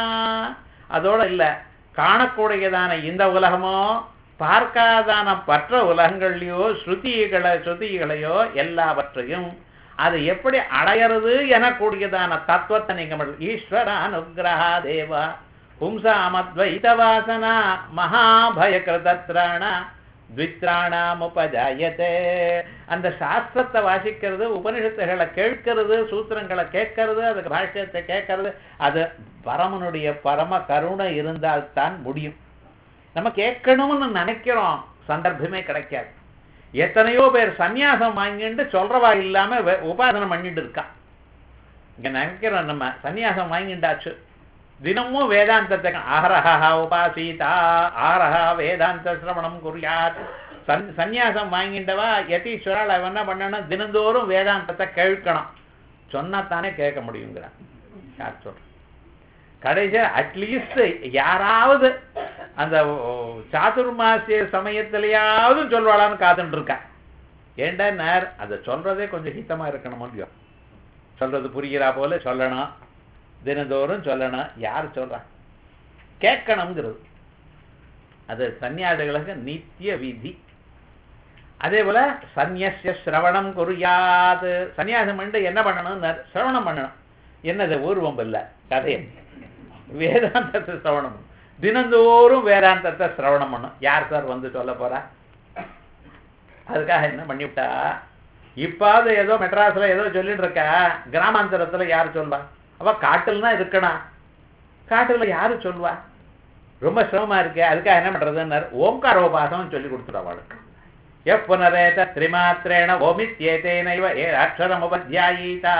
அதோட இல்ல காணக்கூடியதான இந்த உலகமோ பார்க்காதான மற்ற உலகங்கள்லையோ ஸ்ருதிகளை ஸ்ருதிகளையோ எல்லாவற்றையும் அது எப்படி அடையிறது எனக்கூடியதான தத்துவத்தை நீங்க மட்டும் ஈஸ்வர அனுகிரகா தேவா பும்சாமத்வைத வாசனா மகாபய கிருதத்ராண த்வித்ராணாம் உபஜாயத்தே அந்த சாஸ்திரத்தை வாசிக்கிறது உபனிஷத்துகளை கேட்கிறது சூத்திரங்களை கேட்கறது அதுக்கு பாஷ்யத்தை கேட்கறது அது பரமனுடைய பரம கருணை இருந்தால்தான் முடியும் நம்ம கேட்கணும்னு நினைக்கிறோம் சந்தர்ப்பமே கிடைக்காது எத்தனையோ பேர் சந்நியாசம் வாங்கிட்டு சொல்றவா இல்லாம வே- உபாசனம் பண்ணிட்டு இருக்கா இங்க நினைக்கிறோம் நம்ம சன்னியாசம் வாங்கிண்டாச்சு தினமும் வேதாந்தத்தை ஆஹரஹா உபாசீதா ஆரஹா வேதாந்த சிரவணம் குறியாத் சன் சந்நியாசம் வாங்கிண்டவா யதீஸ்வரால் அவன் என்ன பண்ணணும் தினந்தோறும் வேதாந்தத்தை கேட்கணும் சொன்னா தானே கேட்க முடியுங்கிறான் யார் சொல்ற கடைசி அட்லீஸ்ட் யாராவது அந்த சாதுர்மாசிய சமயத்திலேயாவது சொல்வாளான்னு காத்துட்டு இருக்கா ஏண்டா நேர் அதை சொல்றதே கொஞ்சம் ஹித்தமா இருக்கணும் முடியும் சொல்றது புரிகிறா போல சொல்லணும் தினந்தோறும் சொல்லணும் யார் சொல்றா கேட்கணுங்கிறது அது சன்னியாசிகளுக்கு நித்திய விதி அதே போல சந்நியசிய சிரவணம் குறியாது சன்னியாசம் பண்ணிட்டு என்ன பண்ணணும் சிரவணம் பண்ணணும் என்னது ஊர்வம் இல்ல கதையை வேதாந்தத்தை சிரவணம் பண்ணணும். தினந்தோறும் வேதாந்தத்தை சிரவணம் பண்ணும் யார் சார் வந்து சொல்ல போறா அதுக்காக என்ன பண்ணிவிட்டா இப்பாவது ஏதோ மெட்ராஸ்ல ஏதோ சொல்லிட்டு இருக்கா கிராமாந்தரத்துல யார் சொல்வா அவ காட்டுல தான் இருக்கணும் காட்டுல யாரு சொல்வா ரொம்ப சிரமமா இருக்கு அதுக்காக என்ன பண்றதுன்னு ஓம்காரோபாசனம் சொல்லி கொடுத்துரு அவளுக்கு எப்புனரேத திரிமாத்திரேண ஓமித்யேதேனைவ ஏ அக்ஷரமுபத்யாயீதா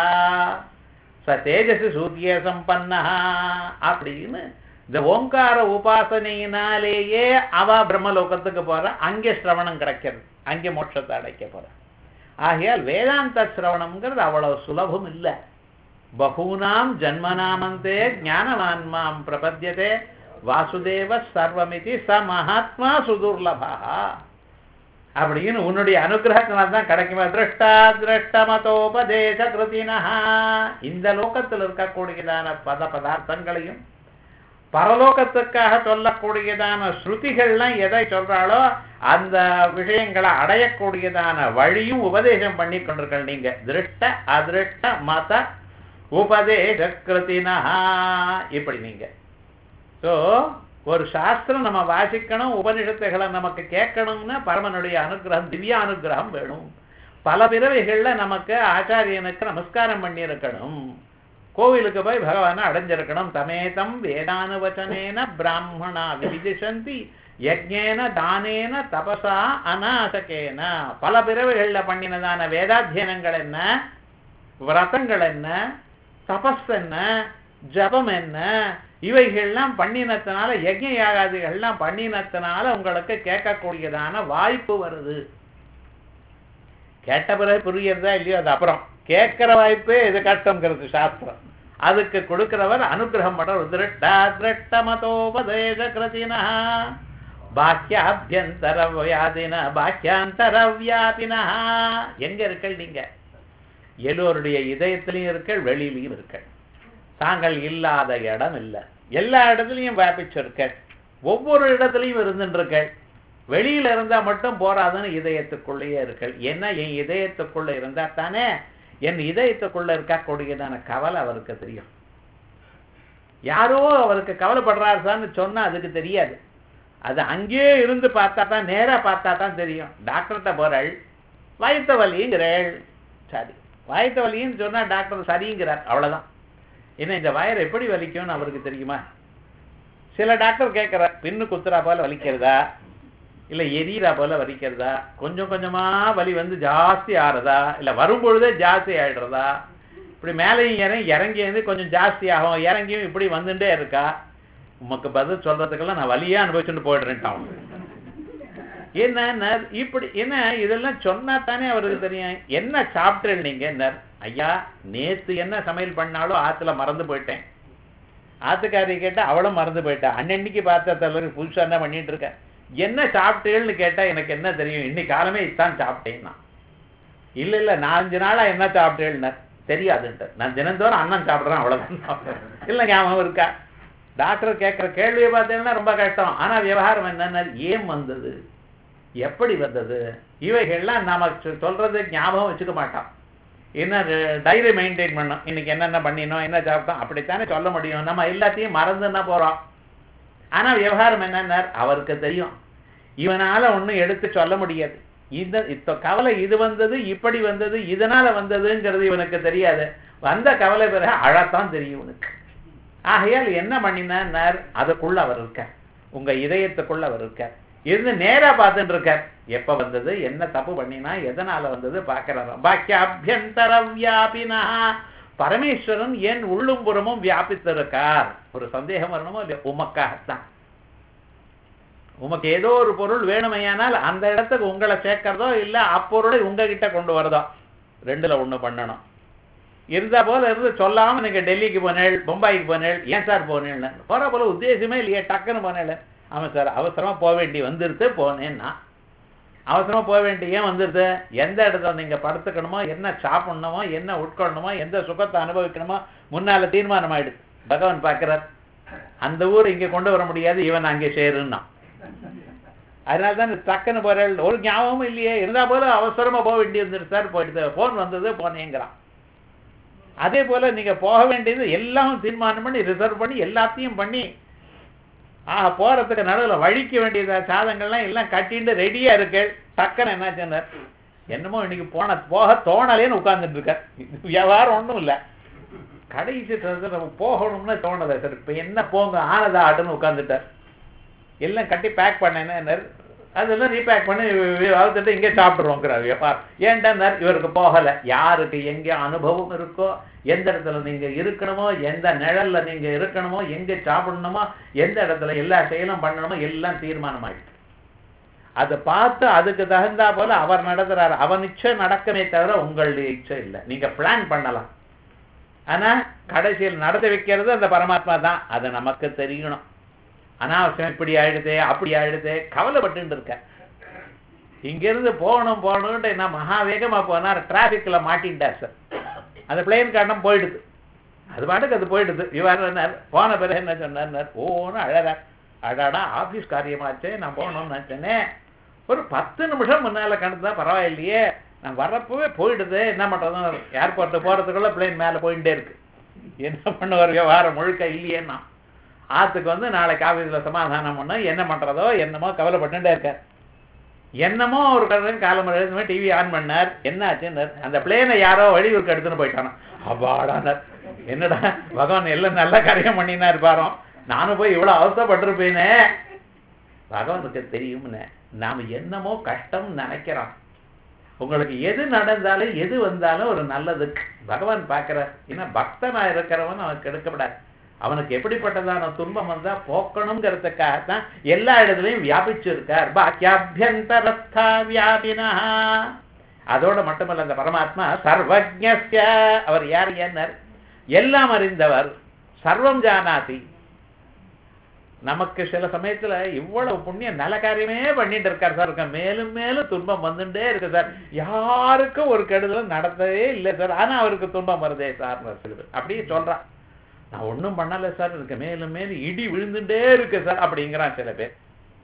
ச தேஜசி சூரிய சம்பன்னா அப்படின்னு இந்த ஓங்கார உபாசனையினாலேயே அவ பிரம்மலோகத்துக்கு போற அங்கே சிரவணம் கிடைக்கிறது அங்கே மோட்சத்தை அடைக்க போற ஆகையால் வேதாந்த சிரவணம்ங்கிறது அவ்வளவு சுலபம் இல்லை பகூனாம் ஜன்மநாமந்தே ஞானவான்மாம் பிரபத்தியதே வாசுதேவ சர்வமிதி ச மகாத்மா சுதுர்லபா அப்படின்னு உன்னுடைய அனுகிரகத்தினால தான் கிடைக்குமா திருஷ்டா திருஷ்ட மதோபதேச கிருதினா இந்த லோகத்தில் இருக்கக்கூடியதான பத பதார்த்தங்களையும் பரலோகத்துக்காக சொல்லக்கூடியதான ஸ்ருதிகள்லாம் எதை சொல்றாளோ அந்த விஷயங்களை அடையக்கூடியதான வழியும் உபதேசம் பண்ணி கொண்டிருக்கள் நீங்க திருஷ்ட அதிருஷ்ட மத உபதேச கிருதினா இப்படி நீங்க ஸோ ஒரு சாஸ்திரம் நம்ம வாசிக்கணும் உபனிஷத்துகளை நமக்கு கேட்கணும்னா பரமனுடைய அனுகிரகம் திவ்ய அனுகிரகம் வேணும் பல பிறவைகள்ல நமக்கு ஆச்சாரியனுக்கு நமஸ்காரம் பண்ணியிருக்கணும் கோவிலுக்கு போய் பகவானை அடைஞ்சிருக்கணும் தமேதம் வேதானுவச்சனேன பிராமணா விதிசந்தி யஜ்ஞேன தானேன தபசா அநாசகேன பல பிறவைகள்ல பண்ணினதான வேதாத்தியனங்கள் என்ன விரதங்கள் என்ன தபஸ் என்ன ஜபம் என்ன இவைகள்லாம் பண்ணினத்தினால யஜ்ஞ யாகாதிகள்லாம் பண்ணினத்தினால உங்களுக்கு கேட்கக்கூடியதான வாய்ப்பு வருது கேட்ட பிறகு புரியறதா இல்லையோ அது அப்புறம் கேட்கிற வாய்ப்பே இது கஷ்டங்கிறது சாஸ்திரம் அதுக்கு கொடுக்கிறவர் அனுகிரகம் பண்ற திருட்டா திருட்ட மதோபதேச கிருதினா பாக்கியாபியந்தர வியாதின பாக்கியாந்தர வியாபினா எங்க இருக்கள் நீங்க எல்லோருடைய இதயத்திலையும் இருக்கள் வெளியிலையும் இருக்கள் தாங்கள் இல்லாத இடம் இல்லை எல்லா இடத்துலையும் வியாபிச்சிருக்க ஒவ்வொரு இடத்துலையும் இருந்துருக்கள் வெளியில இருந்தா மட்டும் போராதுன்னு இதயத்துக்குள்ளேயே இருக்கள் என்ன என் இதயத்துக்குள்ள இருந்தா தானே என் இதயத்துக்குள்ள இருக்கக்கூடியதான கவலை அவருக்கு தெரியும் யாரோ அவருக்கு கவலைப்படுறாரு சார்னு சொன்னா அதுக்கு தெரியாது அது அங்கேயே இருந்து பார்த்தா தான் நேரா பார்த்தா தான் தெரியும் டாக்டர்கிட்ட போறாள் வயிற்று வலிங்கிறாள் சரி வயிற்று வலின்னு சொன்னா டாக்டர் சரிங்கிறார் அவ்வளவுதான் என்ன இந்த வயர் எப்படி வலிக்கும்னு அவருக்கு தெரியுமா சில டாக்டர் கேட்கிறார் பின்னு குத்துறா போல வலிக்கிறதா இல்ல எரியறா போல வலிக்கிறதா கொஞ்சம் கொஞ்சமா வலி வந்து ஜாஸ்தி ஆறுதா இல்ல வரும்பொழுதே ஜாஸ்தி ஆயிடுறதா இப்படி மேலையும் இறங்கி இறங்கி வந்து கொஞ்சம் ஜாஸ்தி ஆகும் இறங்கியும் இப்படி வந்துட்டே இருக்கா உமக்கு பதில் சொல்றதுக்கெல்லாம் நான் வலியே அனுபவிச்சுட்டு போயிடுறேன்ட்டான் என்ன இப்படி என்ன இதெல்லாம் சொன்னா தானே அவருக்கு தெரியும் என்ன சாப்பிட்டேன் நீங்க என்ன ஐயா நேத்து என்ன சமையல் பண்ணாலும் ஆத்துல மறந்து போயிட்டேன் ஆத்துக்காரி கேட்டா அவளும் மறந்து போயிட்டா அன்னன்னைக்கு பார்த்த தலைவர் புதுசா என்ன பண்ணிட்டு இருக்க என்ன சாப்பிட்டேன்னு கேட்டா எனக்கு என்ன தெரியும் இன்னைக்கு காலமே இதான் சாப்பிட்டேன்னா இல்ல இல்ல நாலஞ்சு நாளா என்ன சாப்பிட்டேன்னு தெரியாதுன்ட்டு நான் தினந்தோறும் அன்னம் சாப்பிடுறேன் அவ்வளவுதான் இல்ல ஞாபகம் இருக்கா டாக்டர் கேட்கிற கேள்வியை பார்த்தீங்கன்னா ரொம்ப கஷ்டம் ஆனா விவகாரம் என்னன்னா ஏன் வந்தது எப்படி வந்தது இவைகள்லாம் நாம சொல்றது ஞாபகம் வச்சுக்க மாட்டோம் என்ன டைரி மெயின்டைன் பண்ணோம் இன்னைக்கு என்னென்ன பண்ணினோம் என்ன சாப்பிட்டோம் அப்படித்தானே சொல்ல முடியும் நம்ம எல்லாத்தையும் மறந்துன்னா போறோம் ஆனா விவகாரம் என்னன்னா அவருக்கு தெரியும் இவனால ஒண்ணும் எடுத்து சொல்ல முடியாது இந்த இப்ப கவலை இது வந்தது இப்படி வந்தது இதனால வந்ததுங்கிறது இவனுக்கு தெரியாது வந்த கவலை பிறகு அழத்தான் தெரியும் இவனுக்கு ஆகையால் என்ன பண்ணினார் அதுக்குள்ள அவர் இருக்கார் உங்க இதயத்துக்குள்ள அவர் இருக்கார் இருந்து நேரா பார்த்துட்டு இருக்கார் எப்ப வந்தது என்ன தப்பு பண்ணினா எதனால வந்தது பாக்கிறாரோ பாக்கிய அபியந்தர வியாபினா பரமேஸ்வரன் ஏன் உள்ளும் புறமும் வியாபித்திருக்கார் ஒரு சந்தேகம் வரணுமோ இல்லையா உமக்காகத்தான் உமக்கு ஏதோ ஒரு பொருள் வேணுமையானால் அந்த இடத்துக்கு உங்களை சேர்க்கறதோ இல்ல அப்பொருளை உங்ககிட்ட கொண்டு வரதோ ரெண்டுல ஒண்ணு பண்ணணும் இருந்தா போல இருந்து சொல்லாம நீங்க டெல்லிக்கு போனேள் பொம்பாய்க்கு போனேள் ஏன் சார் போனேன்னு போற போல உத்தேசமே இல்லையே டக்குன்னு போனேள் ஆமா சார் அவசரமா போக வேண்டி வந்துருத்து போனேன்னா அவசரமா போக வேண்டி ஏன் வந்துருது எந்த இடத்துல நீங்க படுத்துக்கணுமோ என்ன சாப்பிடணுமோ என்ன உட்கொள்ளணுமோ எந்த சுகத்தை அனுபவிக்கணுமோ முன்னால தீர்மானம் ஆயிடுது பகவான் பார்க்கிறார் அந்த ஊர் இங்க கொண்டு வர முடியாது இவன் அங்கே சேருன்னா அதனால தான் டக்குன்னு போறேன் ஒரு ஞாபகமும் இல்லையே இருந்தா போல அவசரமா போக வேண்டியது சார் போயிடுது போன் வந்தது போனேங்கிறான் அதே போல நீங்க போக வேண்டியது எல்லாம் தீர்மானம் பண்ணி ரிசர்வ் பண்ணி எல்லாத்தையும் பண்ணி ஆஹ் போறதுக்கு நடுவில் வழிக்க வேண்டியத சாதங்கள்லாம் எல்லாம் கட்டிட்டு ரெடியா இருக்கு டக்குன்னு என்ன சொன்னார் என்னமோ இன்னைக்கு போன போக தோணலேன்னு உட்கார்ந்துட்டு இருக்கார் இது வியாபாரம் ஒண்ணும் இல்ல கடைசி நேரத்துல நம்ம போகணும்னு தோணலை சார் இப்ப என்ன போங்க ஆனதா ஆட்டுன்னு உட்கார்ந்துட்டார் எல்லாம் கட்டி பேக் பண்ணேன்னு அதெல்லாம் ரீபேக் பண்ணி வளர்த்துட்டு இங்கே சாப்பிட்றோங்கிறார் வியாபாரம் ஏன்டா இவருக்கு போகலை யாருக்கு எங்கே அனுபவம் இருக்கோ எந்த இடத்துல நீங்க இருக்கணுமோ எந்த நிழல்ல நீங்க இருக்கணுமோ எங்க சாப்பிடணுமோ எந்த இடத்துல எல்லா செயலும் பண்ணணுமோ எல்லாம் தீர்மானம் ஆயிடுச்சு அதை பார்த்து அதுக்கு தகுந்தா போல அவர் நடத்துறாரு அவன் இச்சை நடக்கமே தவிர உங்களுடைய இச்சை இல்லை நீங்க பிளான் பண்ணலாம் ஆனா கடைசியில் நடத்தி வைக்கிறது அந்த பரமாத்மா தான் அது நமக்கு தெரியணும் அனாவசியம் இப்படி ஆயிடுதே அப்படி ஆயிடுதே கவலைப்பட்டு இருக்க இங்கிருந்து போகணும் போகணும்ட்டு என்ன மகா வேகமா போனார் டிராபிக்ல மாட்டின்ட்டார் சார் அந்த பிளேன் காரணம் போயிடுது அது பாட்டுக்கு அது போயிடுது இவர் என்ன போன பிறகு என்ன சொன்னார் ஓன்னு அழறார் அடாடா ஆபீஸ் காரியமாச்சே நான் போகணும்னு நினைச்சேனே ஒரு பத்து நிமிஷம் முன்னால கணக்கு தான் பரவாயில்லையே நான் வர்றப்பவே போயிடுது என்ன பண்றது ஏர்போர்ட் போறதுக்குள்ள பிளேன் மேல போயிட்டே இருக்கு என்ன பண்ணுவார் வாரம் முழுக்க இல்லையேன்னா ஆத்துக்கு வந்து நாளைக்கு ஆபீஸ்ல சமாதானம் பண்ண என்ன பண்றதோ என்னமோ கவலைப்பட்டுட்டே இருக்கார் என்னமோ ஒரு கடன் காலம் எழுதுமே டிவி ஆன் பண்ணார் என்ன ஆச்சுன்னார் அந்த பிளேனை யாரோ வெளியூருக்கு எடுத்துன்னு போயிட்டானோ அப்பாடானார் என்னடா பகவான் எல்லாம் நல்ல காரியம் பண்ணினார் பாரோம் நானும் போய் இவ்வளவு அவசரப்பட்டிருப்பேனே பகவானுக்கு தெரியும்னு நாம என்னமோ கஷ்டம் நினைக்கிறோம் உங்களுக்கு எது நடந்தாலும் எது வந்தாலும் ஒரு நல்லதுக்கு பகவான் பார்க்கிறார் ஏன்னா பக்தனா இருக்கிறவன் அவனுக்கு எடுக்கப்படாது அவனுக்கு எப்படிப்பட்டதான துன்பம் வந்தா போக்கணுங்கிறதுக்காகத்தான் எல்லா இடத்துலையும் வியாபிச்சு இருக்கார் பாக்கியாபியந்தரஸ்தா வியாபினா அதோட மட்டுமல்ல அந்த பரமாத்மா சர்வஜ்ய அவர் யார் என்ன எல்லாம் அறிந்தவர் சர்வம் ஜானாதி நமக்கு சில சமயத்துல இவ்வளவு புண்ணியம் நல்ல காரியமே பண்ணிட்டு இருக்கார் சார் இருக்க மேலும் மேலும் துன்பம் வந்துட்டே இருக்கு சார் யாருக்கும் ஒரு கெடுதலும் நடத்தவே இல்லை சார் ஆனா அவருக்கு துன்பம் வருதே சார் அப்படியே சொல்றான் நான் ஒன்றும் பண்ணலை சார் இருக்கு மேலும் மேலும் இடி விழுந்துட்டே இருக்கு சார் அப்படிங்கிறான் சில பேர்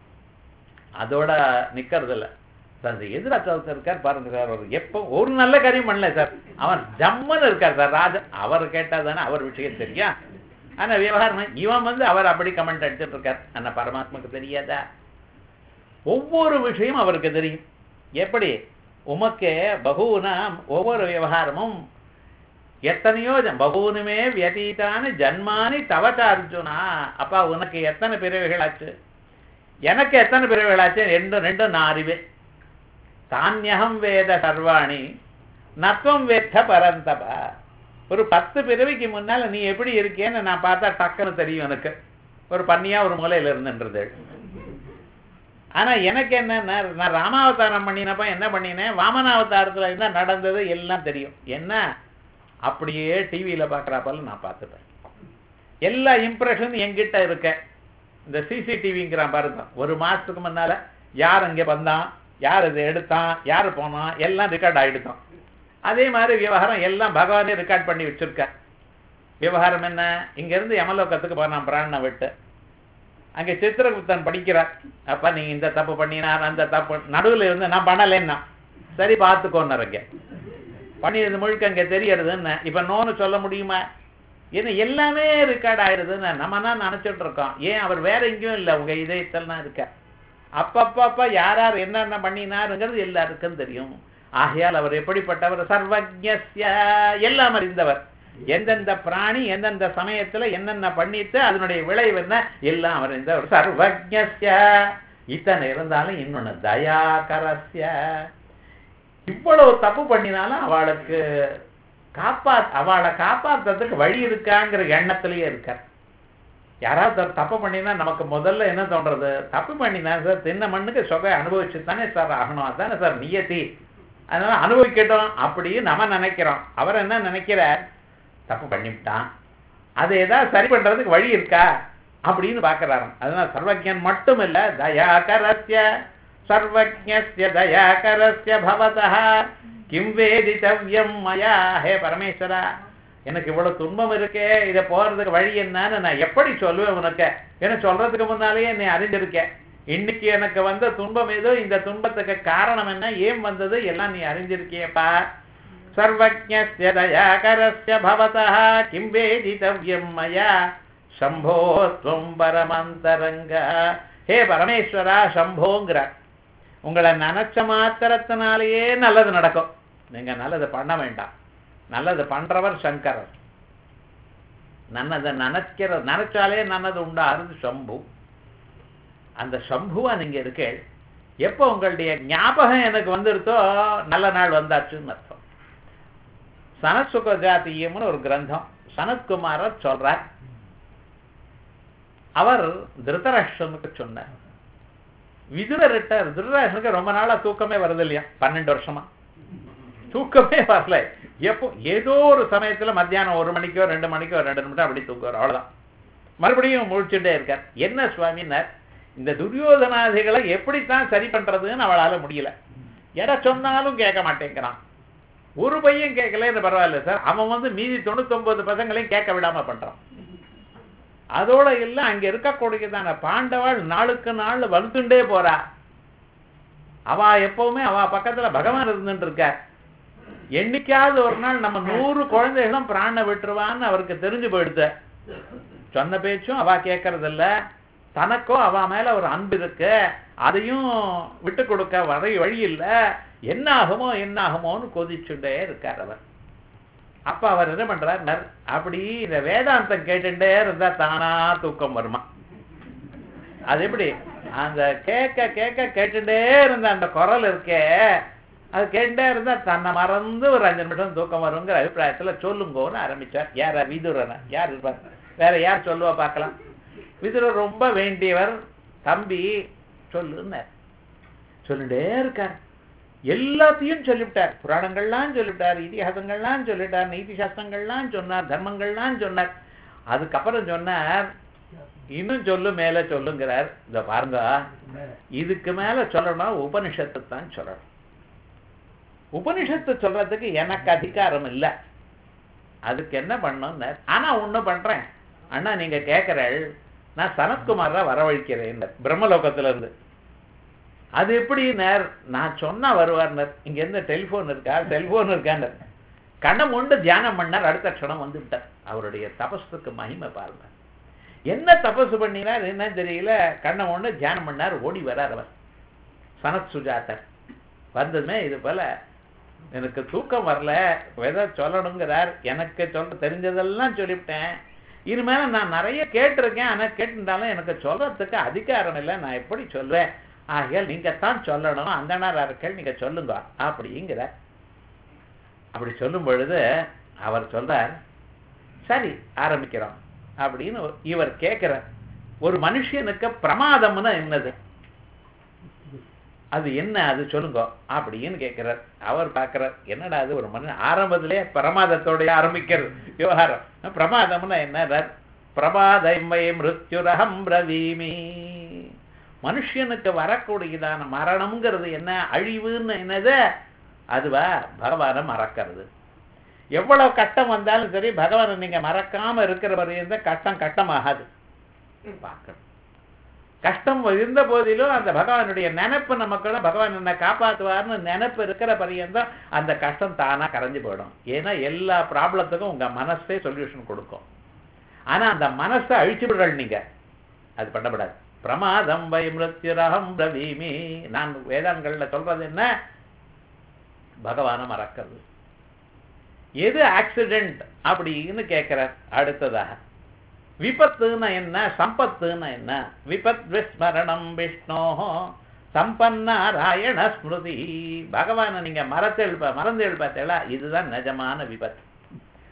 அதோட நிக்கிறது இல்லை சார் இந்த எதிராச்சவத்தை இருக்கார் பாருங்க சார் அவர் எப்போ ஒரு நல்ல காரியம் பண்ணல சார் அவன் ஜம்மன் இருக்கார் சார் ராஜன் அவர் கேட்டா தானே அவர் விஷயம் தெரியும் ஆனா விவகாரம் இவன் வந்து அவர் அப்படி கமெண்ட் அடிச்சுட்டு இருக்கார் ஆனா பரமாத்மாக்கு தெரியாதா ஒவ்வொரு விஷயம் அவருக்கு தெரியும் எப்படி உமக்கே பகுனா ஒவ்வொரு விவகாரமும் எத்தனையோ பகூனுமே வியதீட்டான ஜன்மானி தவச்ச அர்ஜுனா அப்பா உனக்கு எத்தனை பிறவைகள் ஆச்சு எனக்கு எத்தனை பிறவைகள் ஆச்சு ரெண்டும் ரெண்டும் நான் அறிவேன் தானியகம் வேத சர்வாணி நத்வம் வேத்த பரந்தபா ஒரு பத்து பிறவிக்கு முன்னால நீ எப்படி இருக்கேன்னு நான் பார்த்தா டக்குன்னு தெரியும் எனக்கு ஒரு பண்ணியா ஒரு மூலையில இருந்துன்றது ஆனா எனக்கு என்ன நான் ராமாவதாரம் பண்ணினப்ப என்ன பண்ணினேன் வாமனாவதாரத்துல என்ன நடந்தது எல்லாம் தெரியும் என்ன அப்படியே டிவியில பாக்குறாப்பல நான் பார்த்துட்டேன் எல்லா இம்ப்ரெஷன் என்கிட்ட இருக்க இந்த சிசிடிவிங்கிறான் பாருங்க ஒரு மாசத்துக்கு முன்னால யார் அங்கே வந்தான் யார் இதை எடுத்தான் யார் போனான் எல்லாம் ரெக்கார்ட் ஆயிடுதான் அதே மாதிரி விவகாரம் எல்லாம் பகவானே ரெக்கார்ட் பண்ணி வச்சிருக்க விவகாரம் என்ன இங்க இருந்து யமலோகத்துக்கு போனான் பிராணனை விட்டு அங்க சித்திரகுப்தன் படிக்கிறார் அப்ப நீங்க இந்த தப்பு பண்ணினார் அந்த தப்பு நடுவில் இருந்து நான் பண்ணலைன்னா சரி பார்த்துக்கோன்னார் இங்க பண்ணியது முழுக்க அங்க தெரியறதுன்னு இப்ப நோன்னு சொல்ல முடியுமா ஏன்னா எல்லாமே ரெக்கார்ட் ஆயிடுதுன்னு நம்ம தான் நினைச்சிட்டு இருக்கோம் ஏன் அவர் வேற எங்கேயும் இல்லை உங்க இதயத்தில் தான் இருக்க அப்பப்பப்ப யார் யார் என்னென்ன பண்ணினாருங்கிறது எல்லாருக்கும் தெரியும் ஆகையால் அவர் எப்படிப்பட்டவர் சர்வஜ்ய எல்லாம் அறிந்தவர் எந்தெந்த பிராணி எந்தெந்த சமயத்துல என்னென்ன பண்ணிட்டு அதனுடைய விளைவு என்ன எல்லாம் அவர் அறிந்தவர் சர்வஜ்ய இத்தனை இருந்தாலும் இன்னொன்னு தயாகரஸ்ய இவ்வளவு தப்பு பண்ணினாலும் அவளுக்கு காப்பா அவளை காப்பாத்துறதுக்கு வழி இருக்காங்கிற எண்ணத்திலேயே இருக்கார் யாராவது ஒரு தப்பு பண்ணினா நமக்கு முதல்ல என்ன தோன்றது தப்பு பண்ணினா சார் தின்ன மண்ணுக்கு சொகை அனுபவிச்சு தானே சார் ஆகணும் அதானே சார் நியத்தி அதனால அனுபவிக்கட்டும் அப்படி நம்ம நினைக்கிறோம் அவர் என்ன நினைக்கிறார் தப்பு பண்ணிவிட்டான் அதை ஏதாவது சரி பண்றதுக்கு வழி இருக்கா அப்படின்னு பார்க்கறாரு அதனால சர்வஜன் மட்டும் இல்ல தயாகரஸ்ய சர்வஜஸ்ய தயாகரஸ்ய பவதா கிம் வேதித்தவ்யம் மயா ஹே பரமேஸ்வரா எனக்கு இவ்வளவு துன்பம் இருக்கே இதை போறதுக்கு வழி என்னன்னு நான் எப்படி சொல்லுவேன் உனக்கு ஏன்னா சொல்றதுக்கு முன்னாலேயே நீ அறிஞ்சிருக்கேன் இன்னைக்கு எனக்கு வந்த துன்பம் ஏதோ இந்த துன்பத்துக்கு காரணம் என்ன ஏன் வந்தது எல்லாம் நீ அறிஞ்சிருக்கியப்பா சர்வஜஸ்ய தயாகரஸ்ய பவதா கிம் வேதித்தவ்யம் மயா சம்போ துவம் பரமந்தரங்க ஹே பரமேஸ்வரா சம்போங்கிறார் உங்களை நினைச்ச மாத்திரத்தினாலேயே நல்லது நடக்கும் நீங்க நல்லது பண்ண வேண்டாம் நல்லது பண்றவர் சங்கரர் நல்லதை நினைக்கிற நினைச்சாலே நல்லது உண்டாருது சம்பு அந்த சம்புவா நீங்க இருக்கேள் எப்போ உங்களுடைய ஞாபகம் எனக்கு வந்துருத்தோ நல்ல நாள் வந்தாச்சுன்னு அர்த்தம் சனத்சுக ஜாத்தியம்னு ஒரு கிரந்தம் சனத்குமாரர் சொல்றார் அவர் திருதராஷ்டிரனுக்கு சொன்னார் விதுரர்கிட்ட திருதராஷ்டனுக்கு ரொம்ப நாளா தூக்கமே வருது இல்லையா பன்னெண்டு வருஷமா தூக்கமே வரல எப்போ ஏதோ ஒரு சமயத்துல மத்தியானம் ஒரு மணிக்கோ ரெண்டு மணிக்கோ ரெண்டு நிமிஷம் அப்படி தூக்குவார் அவ்வளவுதான் மறுபடியும் முழிச்சுட்டே இருக்கார் என்ன சுவாமினார் இந்த துரியோதனாதிகளை எப்படித்தான் சரி பண்றதுன்னு அவளால முடியல எதை சொன்னாலும் கேட்க மாட்டேங்கிறான் ஒரு பையன் கேட்கலன்னு பரவாயில்ல சார் அவன் வந்து மீதி தொண்ணூத்தொன்பது பசங்களையும் கேட்க விடாம பண்றான் அதோட இல்ல அங்க இருக்கக்கூடியதான பாண்டவாள் நாளுக்கு நாள் வலுத்துண்டே போறா அவ எப்பவுமே அவ பக்கத்துல பகவான் இருந்துட்டு இருக்கார் என்னைக்காவது ஒரு நாள் நம்ம நூறு குழந்தைகளும் பிராண விட்டுருவான்னு அவருக்கு தெரிஞ்சு போயிடுது சொன்ன பேச்சும் அவ கேட்கறது இல்ல தனக்கோ அவ மேல ஒரு அன்பு இருக்கு அதையும் விட்டு கொடுக்க வர வழி இல்ல என்ன ஆகுமோ என்ன ஆகுமோன்னு கொதிச்சுட்டே இருக்கார் அவர் அப்ப அவர் என்ன பண்றார் நர் அப்படி இந்த வேதாந்தம் கேட்டுட்டே இருந்தா தானா தூக்கம் வருமா அது எப்படி அந்த கேட்க கேட்க கேட்டுட்டே இருந்த அந்த குரல் இருக்கே அது கேட்டுட்டே இருந்தா தன்னை மறந்து ஒரு அஞ்சு நிமிஷம் தூக்கம் வருங்கிற அபிப்பிராயத்துல சொல்லுங்கோன்னு ஆரம்பிச்சார் யார் விதுரன யார் இருப்பார் வேற யார் சொல்லுவா பார்க்கலாம் விதுரர் ரொம்ப வேண்டியவர் தம்பி சொல்லுன்னார் சொல்லிட்டே இருக்கார் எல்லாத்தையும் சொல்லிவிட்டார் புராணங்கள்லாம் சொல்லிவிட்டார் இதிகாசங்கள்லாம் சொல்லிட்டார் நீதி சாஸ்திரங்கள்லாம் சொன்னார் தர்மங்கள்லாம் சொன்னார் அதுக்கப்புறம் சொன்னார் இன்னும் சொல்லு மேல சொல்லுங்கிறார் இந்த பாருங்க இதுக்கு மேல சொல்லணும் உபனிஷத்து தான் சொல்லணும் உபனிஷத்து சொல்றதுக்கு எனக்கு அதிகாரம் இல்லை அதுக்கு என்ன பண்ணணும் ஆனா ஒண்ணு பண்றேன் அண்ணா நீங்க கேட்கிறள் நான் சனத்குமார வரவழைக்கிறேன் பிரம்மலோகத்துல இருந்து அது எப்படி நேர் நான் சொன்னா வருவார்னர் இங்க இருந்து டெலிபோன் இருக்கா செல்போன் இருக்கான்னு கண்ணை கொண்டு தியானம் பண்ணார் அடுத்த க்ஷணம் வந்து விட்டார் அவருடைய தபஸுக்கு மகிமை பாருங்க என்ன தபசு பண்ணினார் என்ன தெரியல கண்ணை கொண்டு தியானம் பண்ணார் ஓடி வரார் அவர் சனத் சுஜாதர் வந்ததுமே இது போல எனக்கு தூக்கம் வரல எதை சொல்லணுங்கிறார் எனக்கு சொல்ல தெரிஞ்சதெல்லாம் சொல்லிவிட்டேன் இனிமேல நான் நிறைய கேட்டிருக்கேன் ஆனா கேட்டிருந்தாலும் எனக்கு சொல்றதுக்கு அதிகாரம் இல்லை நான் எப்படி சொல்வேன் ஆகையால் நீங்கத்தான் சொல்லணும் அந்த நாள் நீங்க சொல்லுங்க அப்படிங்கிற அப்படி சொல்லும் பொழுது அவர் சொல்றார் சரி ஆரம்பிக்கிறோம் அப்படின்னு இவர் கேட்கிறார் ஒரு மனுஷனுக்கு பிரமாதம்னு என்னது அது என்ன அது சொல்லுங்க அப்படின்னு கேட்கிறார் அவர் பார்க்கிறார் என்னடா அது ஒரு மனுஷன் ஆரம்பத்திலே பிரமாதத்தோடைய ஆரம்பிக்கிறது விவகாரம் பிரமாதம்னா என்ன பிரபாதமை மிருத்யுரகம் பிரவீமி மனுஷனுக்கு வரக்கூடியதான மரணம்ங்கிறது என்ன அழிவுன்னு என்னது அதுவா பகவானை மறக்கிறது எவ்வளவு கட்டம் வந்தாலும் சரி பகவானை நீங்க மறக்காம இருக்கிற வரையும் கஷ்டம் கட்டமாகாது பார்க்கணும் கஷ்டம் இருந்த போதிலும் அந்த பகவானுடைய நினைப்பு நமக்குள்ள பகவான் என்ன காப்பாற்றுவார்னு நினைப்பு இருக்கிற பரியந்தம் அந்த கஷ்டம் தானா கரைஞ்சு போயிடும் ஏன்னா எல்லா ப்ராப்ளத்துக்கும் உங்க மனசே சொல்யூஷன் கொடுக்கும் ஆனா அந்த மனசை அழிச்சு விடுறல் நீங்க அது பண்ணப்படாது பிரமாதம் வை மிருத்யுரகம் பிரவீமி நான் வேதாங்கள்ல சொல்றது என்ன பகவானை மறக்கிறது எது ஆக்சிடென்ட் அப்படின்னு கேட்கிறார் அடுத்ததாக விபத்துன்னா என்ன சம்பத்துன்னா என்ன விபத் விஸ்மரணம் விஷ்ணோ சம்பன்னாராயண ஸ்மிருதி பகவானை நீங்க மறத்தெழு மறந்து எழுப்பாத்தேளா இதுதான் நிஜமான விபத்து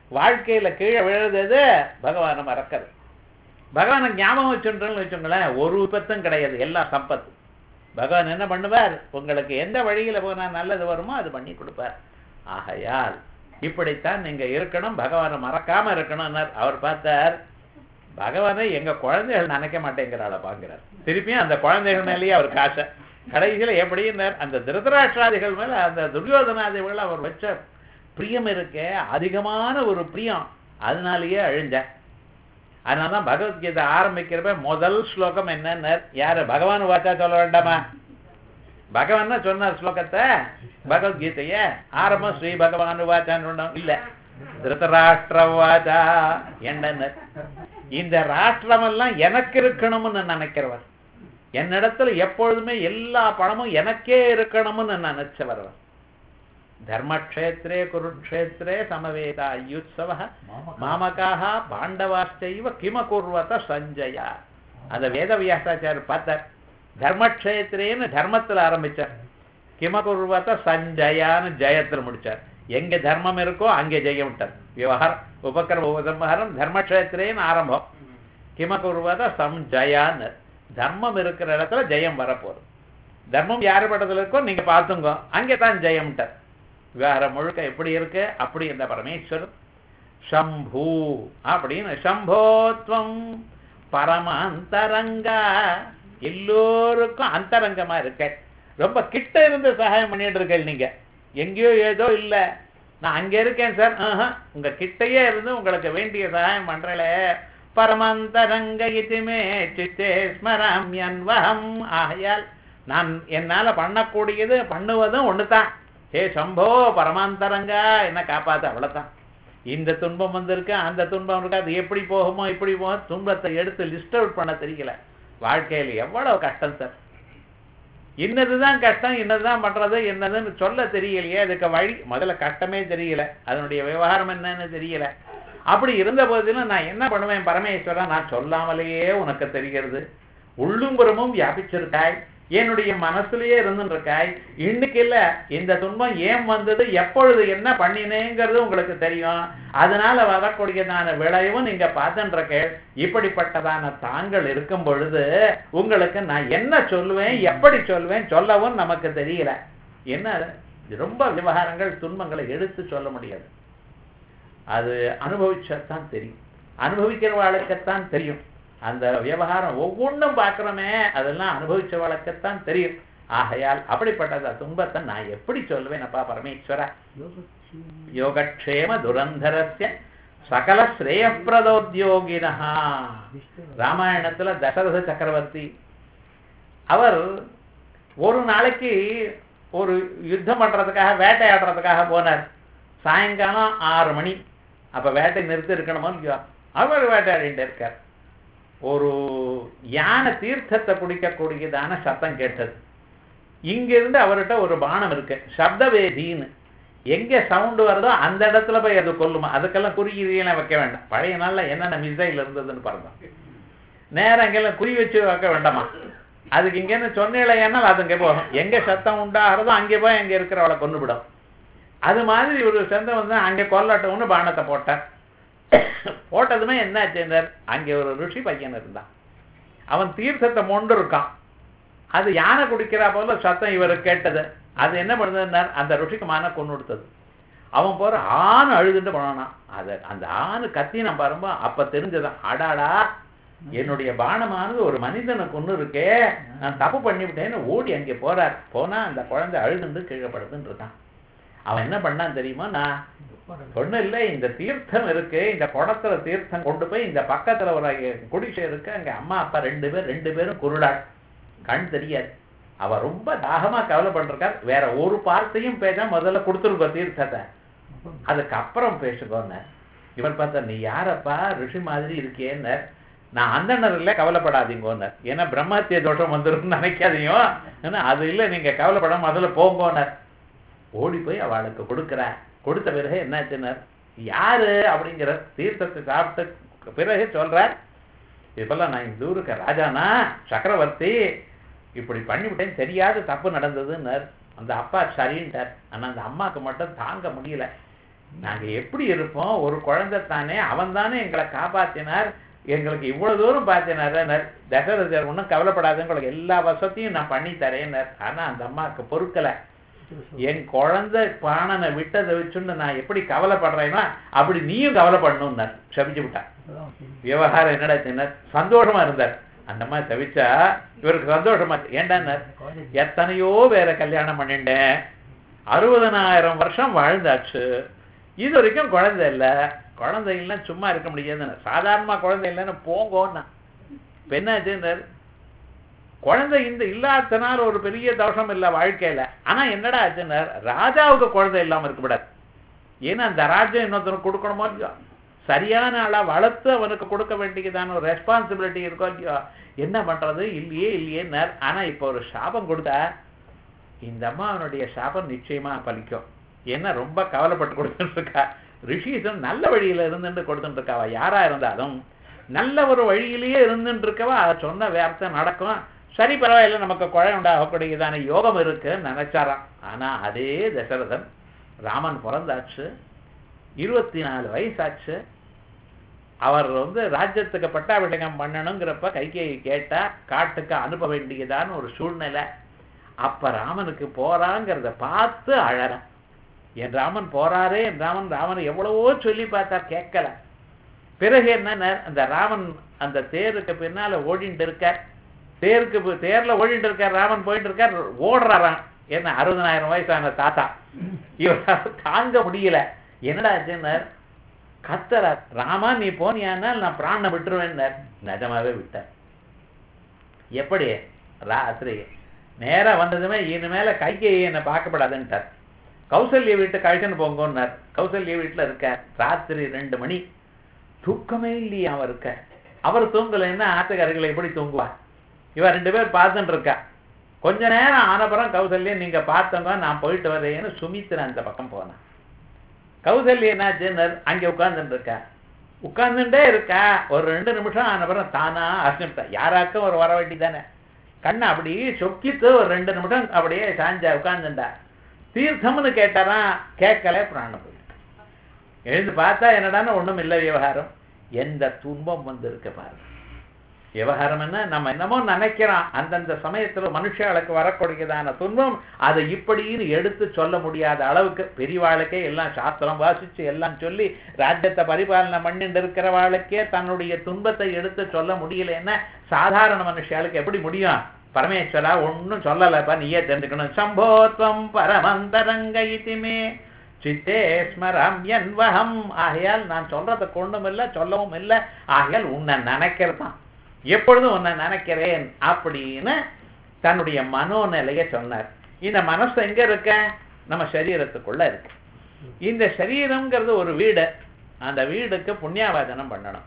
வாழ்க்கையில கீழே விழுறது பகவானை மறக்கிறது பகவானை ஞாபகம் வச்சுன்றோம்னு வச்சுங்களேன் ஒரு விபத்தும் கிடையாது எல்லாம் சம்பத்து பகவான் என்ன பண்ணுவார் உங்களுக்கு எந்த வழியில போனா நல்லது வருமோ அது பண்ணி கொடுப்பார் ஆகையால் இப்படித்தான் நீங்க இருக்கணும் பகவானை மறக்காம இருக்கணும்னார் அவர் பார்த்தார் பகவானை எங்க குழந்தைகள் நினைக்க மாட்டேங்கிறாள பாங்கிறார் திருப்பியும் அந்த குழந்தைகள் மேலேயே அவர் காசை கடைசியில எப்படின்னார் அந்த திருதராஷ்டிராதிகள் மேல அந்த துரியோதனாதிகள் அவர் வச்ச பிரியம் இருக்கே அதிகமான ஒரு பிரியம் அதனாலேயே அழிஞ்சார் அதனாலதான் பகவத்கீதை ஆரம்பிக்கிறப்ப முதல் ஸ்லோகம் என்னன்னு யாரு பகவான் வாச்சா சொல்ல வேண்டாமா பகவான் தான் சொன்னார் ஸ்லோகத்தை பகவத்கீதைய ஆரம்பம் ஸ்ரீ பகவான் வாச்சான்னு இல்ல திருதராஷ்டிர வாச்சா என்னன்னு இந்த ராஷ்டிரம் எல்லாம் எனக்கு இருக்கணும்னு நினைக்கிறவர் என்னிடத்துல எப்பொழுதுமே எல்லா பணமும் எனக்கே இருக்கணும்னு நினைச்சவர் அவர் தர்மக்ஷேத்திரே குருக்ஷேத்திரே சமவேதா யுத்சவ மாமகாக பாண்டவாஸ்தைவ கிமகுர்வத சஞ்சயா அந்த வேதவியாசாச்சாரியர் பார்த்தார் தர்மக்ஷேத்திரேன்னு தர்மத்துல ஆரம்பிச்சார் கிமகுர்வத சஞ்சயான்னு ஜெயத்தில் முடிச்சார் எங்க தர்மம் இருக்கோ அங்கே ஜெயம் விட்டார் விவகாரம் உபக்கிரம உபசம்ஹாரம் தர்மக்ஷேத்திரேன்னு ஆரம்பம் கிமகுர்வத சம்ஜயான்னு தர்மம் இருக்கிற இடத்துல ஜெயம் வரப்போகுது தர்மம் யார் படத்துல இருக்கோ நீங்க பார்த்துங்க அங்கே தான் ஜெயம்ட்டார் விவகாரம் முழுக்க எப்படி இருக்கு அப்படி இந்த பரமேஸ்வரன் சம்பூ அப்படின்னு சம்போத்வம் பரமாந்தரங்கா எல்லோருக்கும் அந்தரங்கமா இருக்க ரொம்ப கிட்ட இருந்து சகாயம் பண்ணிட்டு இருக்க நீங்க எங்கேயோ ஏதோ இல்ல நான் அங்க இருக்கேன் சார் ஆஹா, உங்க கிட்டயே இருந்து உங்களுக்கு வேண்டிய சகாயம் பண்றலே பரமாந்தரங்க இதுமே சித்தே ஸ்மராமியன்வகம் ஆகையால் நான் என்னால பண்ணக்கூடியது பண்ணுவதும் ஒண்ணுதான் ஹே சம்போ பரமாந்தரங்கா என்ன காப்பாத்து அவ்வளவுதான் இந்த துன்பம் வந்திருக்கு அந்த துன்பம் இருக்கு அது எப்படி போகுமோ இப்படி போகும் துன்பத்தை எடுத்து லிஸ்ட் அவுட் பண்ண தெரியல வாழ்க்கையில எவ்வளவு கஷ்டம் சார் இன்னதுதான் கஷ்டம் இன்னதுதான் பண்றது என்னதுன்னு சொல்ல தெரியலையே அதுக்கு வழி முதல்ல கஷ்டமே தெரியல அதனுடைய விவகாரம் என்னன்னு தெரியல அப்படி இருந்த போதிலும் நான் என்ன பண்ணுவேன் பரமேஸ்வரன் நான் சொல்லாமலேயே உனக்கு தெரிகிறது உள்ளும் புறமும் வியாபிச்சிருக்காய் என்னுடைய மனசுலயே இருந்துருக்காய் இன்னைக்கு இல்ல இந்த துன்பம் ஏன் வந்தது எப்பொழுது என்ன பண்ணினேங்கிறது உங்களுக்கு தெரியும் அதனால வரக்கூடியதான விளைவும் நீங்க பார்த்துருக்க இப்படிப்பட்டதான தாங்கள் இருக்கும் பொழுது உங்களுக்கு நான் என்ன சொல்லுவேன் எப்படி சொல்லுவேன் சொல்லவும் நமக்கு தெரியல என்ன ரொம்ப விவகாரங்கள் துன்பங்களை எடுத்து சொல்ல முடியாது அது அனுபவிச்சாதான் தெரியும் அனுபவிக்கிறவாளுக்குத்தான் தெரியும் அந்த விவகாரம் ஒவ்வொன்றும் பார்க்கிறோமே அதெல்லாம் அனுபவிச்ச வழக்கத்தான் தெரியும் ஆகையால் அப்படிப்பட்ட துன்பத்தை நான் எப்படி சொல்லுவேன் அப்பா பரமேஸ்வர யோகக்ஷேம துரந்தரஸ்ய சகல ஸ்ரேயப்பிரதோத்யோகினா ராமாயணத்துல தசரத சக்கரவர்த்தி அவர் ஒரு நாளைக்கு ஒரு யுத்தம் பண்றதுக்காக வேட்டையாடுறதுக்காக போனார் சாயங்காலம் ஆறு மணி அப்ப வேட்டை நிறுத்தி இருக்கணுமோ இல்லையோ அவர் வேட்டையாடிட்டு இருக்கார் ஒரு யானை தீர்த்தத்தை குடிக்கக்கூடியதான சத்தம் கேட்டது இங்கிருந்து அவர்கிட்ட ஒரு பானம் இருக்கு சப்தவேதின்னு எங்க சவுண்டு வருதோ அந்த இடத்துல போய் அது கொல்லுமா அதுக்கெல்லாம் குறியீரியெல்லாம் வைக்க வேண்டாம் பழைய நாள்ல என்னென்ன மிசைல் இருந்ததுன்னு பாருங்க நேரம் எங்கெல்லாம் குறி வச்சு வைக்க வேண்டாமா அதுக்கு இங்கேருந்து சொன்னேன் அது அங்கே போகும் எங்க சத்தம் உண்டாகிறதோ அங்கே போய் அங்கே இருக்கிறவளை கொண்டுவிடும் அது மாதிரி ஒரு சந்தம் வந்து அங்கே கொல்லட்டம்னு பானத்தை போட்டார் போட்டதுமே என்ன ஆச்சுன்னார் அங்கே ஒரு ருஷி பையன் இருந்தான் அவன் தீர்த்தத்தை மொண்டு இருக்கான் அது யானை குடிக்கிறா போல சத்தம் இவர் கேட்டது அது என்ன பண்ணுதுன்னார் அந்த ருஷிக்கு மான கொண்டு கொடுத்தது அவன் போற ஆண் அழுதுட்டு போனான் அது அந்த ஆணு கத்தின பாருங்க அப்ப தெரிஞ்சதான் அடாடா என்னுடைய பானமானது ஒரு மனிதனை கொண்டு இருக்கே நான் தப்பு பண்ணிவிட்டேன்னு ஓடி அங்கே போறார் போனா அந்த குழந்தை அழுதுண்டு கீழப்படுதுன்னு இருக்கான் அவன் என்ன பண்ணான் தெரியுமா நான் ஒண்ணு இல்ல இந்த தீர்த்தம் இருக்கு இந்த குடத்துல தீர்த்தம் கொண்டு போய் இந்த பக்கத்துல ஒரு குடிசை இருக்கு அங்க அம்மா அப்பா ரெண்டு பேர் ரெண்டு பேரும் குருடாள் கண் தெரியாது அவ ரொம்ப தாகமா கவலைப்பட்டிருக்கார் வேற ஒரு வார்த்தையும் பேச முதல்ல கொடுத்துருக்கோ தீர்த்தத்தை அதுக்கப்புறம் பேசுகோன்னு இவர் பார்த்தா நீ யாரப்பா ரிஷி மாதிரி இருக்கேன்னு நான் அந்தனர் இல்லை கவலைப்படாதீங்கோன்னர் ஏன்னா பிரம்மத்திய தோஷம் வந்துருன்னு நினைக்காதீங்க ஏன்னா அது இல்லை நீங்க கவலைப்படாம முதல்ல போங்கோன்னர் ஓடி போய் அவளுக்கு கொடுக்குற கொடுத்த பிறகு என்னாச்சுனர் யாரு அப்படிங்கிற தீர்த்தத்தை சாப்பிட்ட பிறகு சொல்றார் இப்பெல்லாம் நான் இந்த ஊருக்கு ராஜானா சக்கரவர்த்தி இப்படி பண்ணிவிட்டேன் தெரியாத தப்பு நடந்ததுன்னர் அந்த அப்பா சரின்ட்டார் ஆனா அந்த அம்மாவுக்கு மட்டும் தாங்க முடியல நாங்க எப்படி இருப்போம் ஒரு குழந்தை தானே அவன் தானே எங்களை காப்பாத்தினார் எங்களுக்கு இவ்வளவு தூரம் பார்த்தினார் தசரதர் ஒன்றும் கவலைப்படாத உங்களுக்கு எல்லா வசதியும் நான் பண்ணி தரேன்னார் ஆனா அந்த அம்மாவுக்கு பொறுக்கலை என் குழந்தை பாணனை விட்டதை வச்சுன்னு நான் எப்படி கவலைப்படுறேன்னா அப்படி நீயும் கவலைப்படணும்னார் சபிச்சு விட்டான் விவகாரம் என்னடா சின்ன சந்தோஷமா இருந்தார் அந்த மாதிரி தவிச்சா இவருக்கு சந்தோஷமா ஏண்டான்னார் எத்தனையோ பேரை கல்யாணம் பண்ணிட்டேன் அறுபதனாயிரம் வருஷம் வாழ்ந்தாச்சு இது வரைக்கும் குழந்தை இல்லை குழந்தை இல்லைன்னா சும்மா இருக்க முடியாதுன்னு சாதாரணமா குழந்தை இல்லைன்னு போங்கோன்னா இப்ப என்னாச்சுன்னார் குழந்தை இந்த இல்லாதனால ஒரு பெரிய தோஷம் இல்லை வாழ்க்கையில ஆனா என்னடா ஆச்சுன்னார் ராஜாவுக்கு குழந்தை இல்லாம இருக்கக்கூடாது ஏன்னா அந்த ராஜ்யம் இன்னொருத்தருக்கு கொடுக்கணுமோ இல்லையோ சரியான ஆளா வளர்த்து அவனுக்கு கொடுக்க வேண்டியதான ஒரு ரெஸ்பான்சிபிலிட்டி இருக்கோ இல்லையோ என்ன பண்றது இல்லையே இல்லையே ஆனா இப்போ ஒரு சாபம் கொடுத்தா இந்த அம்மா அவனுடைய சாபம் நிச்சயமா பலிக்கும் ஏன்னா ரொம்ப கவலைப்பட்டு கொடுத்துட்டு இருக்கா ரிஷிசன் நல்ல வழியில இருந்துட்டு கொடுத்துட்டு இருக்காவா யாரா இருந்தாலும் நல்ல ஒரு வழியிலேயே இருந்துட்டு இருக்கவா அதை சொன்ன வார்த்தை நடக்கும் சரி பரவாயில்ல நமக்கு குழந்தை உண்டாகக்கூடியதான யோகம் இருக்குன்னு நினைச்சாராம் ஆனா அதே தசரதன் ராமன் பிறந்தாச்சு இருபத்தி நாலு வயசாச்சு அவர் வந்து ராஜ்யத்துக்கு பட்டாபிஷேகம் பண்ணணுங்கிறப்ப கைகேயி கேட்டா காட்டுக்கு அனுப்ப வேண்டியதான ஒரு சூழ்நிலை அப்ப ராமனுக்கு போறாங்கிறத பார்த்து அழறான் என் ராமன் போறாரே என் ராமன் ராமன் எவ்வளவோ சொல்லி பார்த்தார் கேட்கல பிறகு என்ன அந்த ராமன் அந்த தேருக்கு பின்னால ஓடிட்டு இருக்கார் தேருக்கு பி- தேர்ல ஓடிட்டு இருக்கார் ராமன் போயிட்டு இருக்கார் ஓடுறாராம் என்ன அறுபதனாயிரம் வயசான தாத்தா இவர் தாங்க முடியல என்னடா ஆச்சுன்னார் கத்தறார் ராமா நீ போனியானால் நான் பிராணனை விட்டுருவேன்னார் நிஜமாவே விட்டார் எப்படி ராத்திரி நேரா வந்ததுமே இனிமேல கைகேயி என்னை பார்க்கப்படாதுன்ட்டார் கௌசல்ய வீட்டு கழிச்சுன்னு போங்கன்னார் கௌசல்ய வீட்டுல இருக்கார் ராத்திரி ரெண்டு மணி தூக்கமே இல்லையா அவர் இருக்க அவர் தூங்கலைன்னா ஆத்துக்காரர்களை எப்படி தூங்குவா இவ ரெண்டு பேர் பார்த்துட்டு இருக்கா கொஞ்ச நேரம் ஆனப்புறம் கௌசல்யா நீங்க பார்த்தவங்க நான் போயிட்டு வரேன்னு சுமித்ரா அந்த பக்கம் போனேன் கௌசல்யா என்னாச்சுன்னு அங்க உட்கார்ந்துட்டு இருக்கா உட்கார்ந்துட்டே இருக்கா ஒரு ரெண்டு நிமிஷம் ஆனப்புறம் தானா அசிமிட்டா யாராக்கும் ஒரு வர வேண்டி தானே கண்ணை அப்படியே சொக்கித்து ஒரு ரெண்டு நிமிஷம் அப்படியே சாஞ்சா உட்கார்ந்துட்டா தீர்த்தம்னு கேட்டாராம் கேட்கல பிராணம் போயிட்டு எழுந்து பார்த்தா என்னடான்னு ஒண்ணும் இல்லை விவகாரம் எந்த துன்பம் வந்திருக்கு பாருங்க விவகாரம் என்ன நம்ம என்னமோ நினைக்கிறோம் அந்தந்த சமயத்துல மனுஷாளுக்கு வரக்கூடியதான துன்பம் அதை இப்படின்னு எடுத்து சொல்ல முடியாத அளவுக்கு பெரியவாளுக்கே எல்லாம் சாஸ்திரம் வாசிச்சு எல்லாம் சொல்லி ராஜ்யத்தை பரிபாலனை பண்ணிட்டு இருக்கிறவாளுக்கே தன்னுடைய துன்பத்தை எடுத்து சொல்ல முடியலன்னா சாதாரண மனுஷாளுக்கு எப்படி முடியும் பரமேஸ்வரா ஒண்ணும் சொல்லலப்பா நீயே தெரிஞ்சுக்கணும் சம்போத்வம் பரமந்தரங்க இதிமே சித்தே ஸ்மரம் என்வகம் ஆகையால் நான் சொல்றதை கொண்டும் இல்லை சொல்லவும் இல்லை ஆகையால் உன்னை நினைக்கிறதான் எப்பொழுதும் உன்னை நினைக்கிறேன் அப்படின்னு தன்னுடைய மனோநிலையை சொன்னார் இந்த மனசு எங்க இருக்க நம்ம சரீரத்துக்குள்ள இருக்கு இந்த சரீரம்ங்கிறது ஒரு வீடு அந்த வீடுக்கு புண்ணியாவாதனம் பண்ணணும்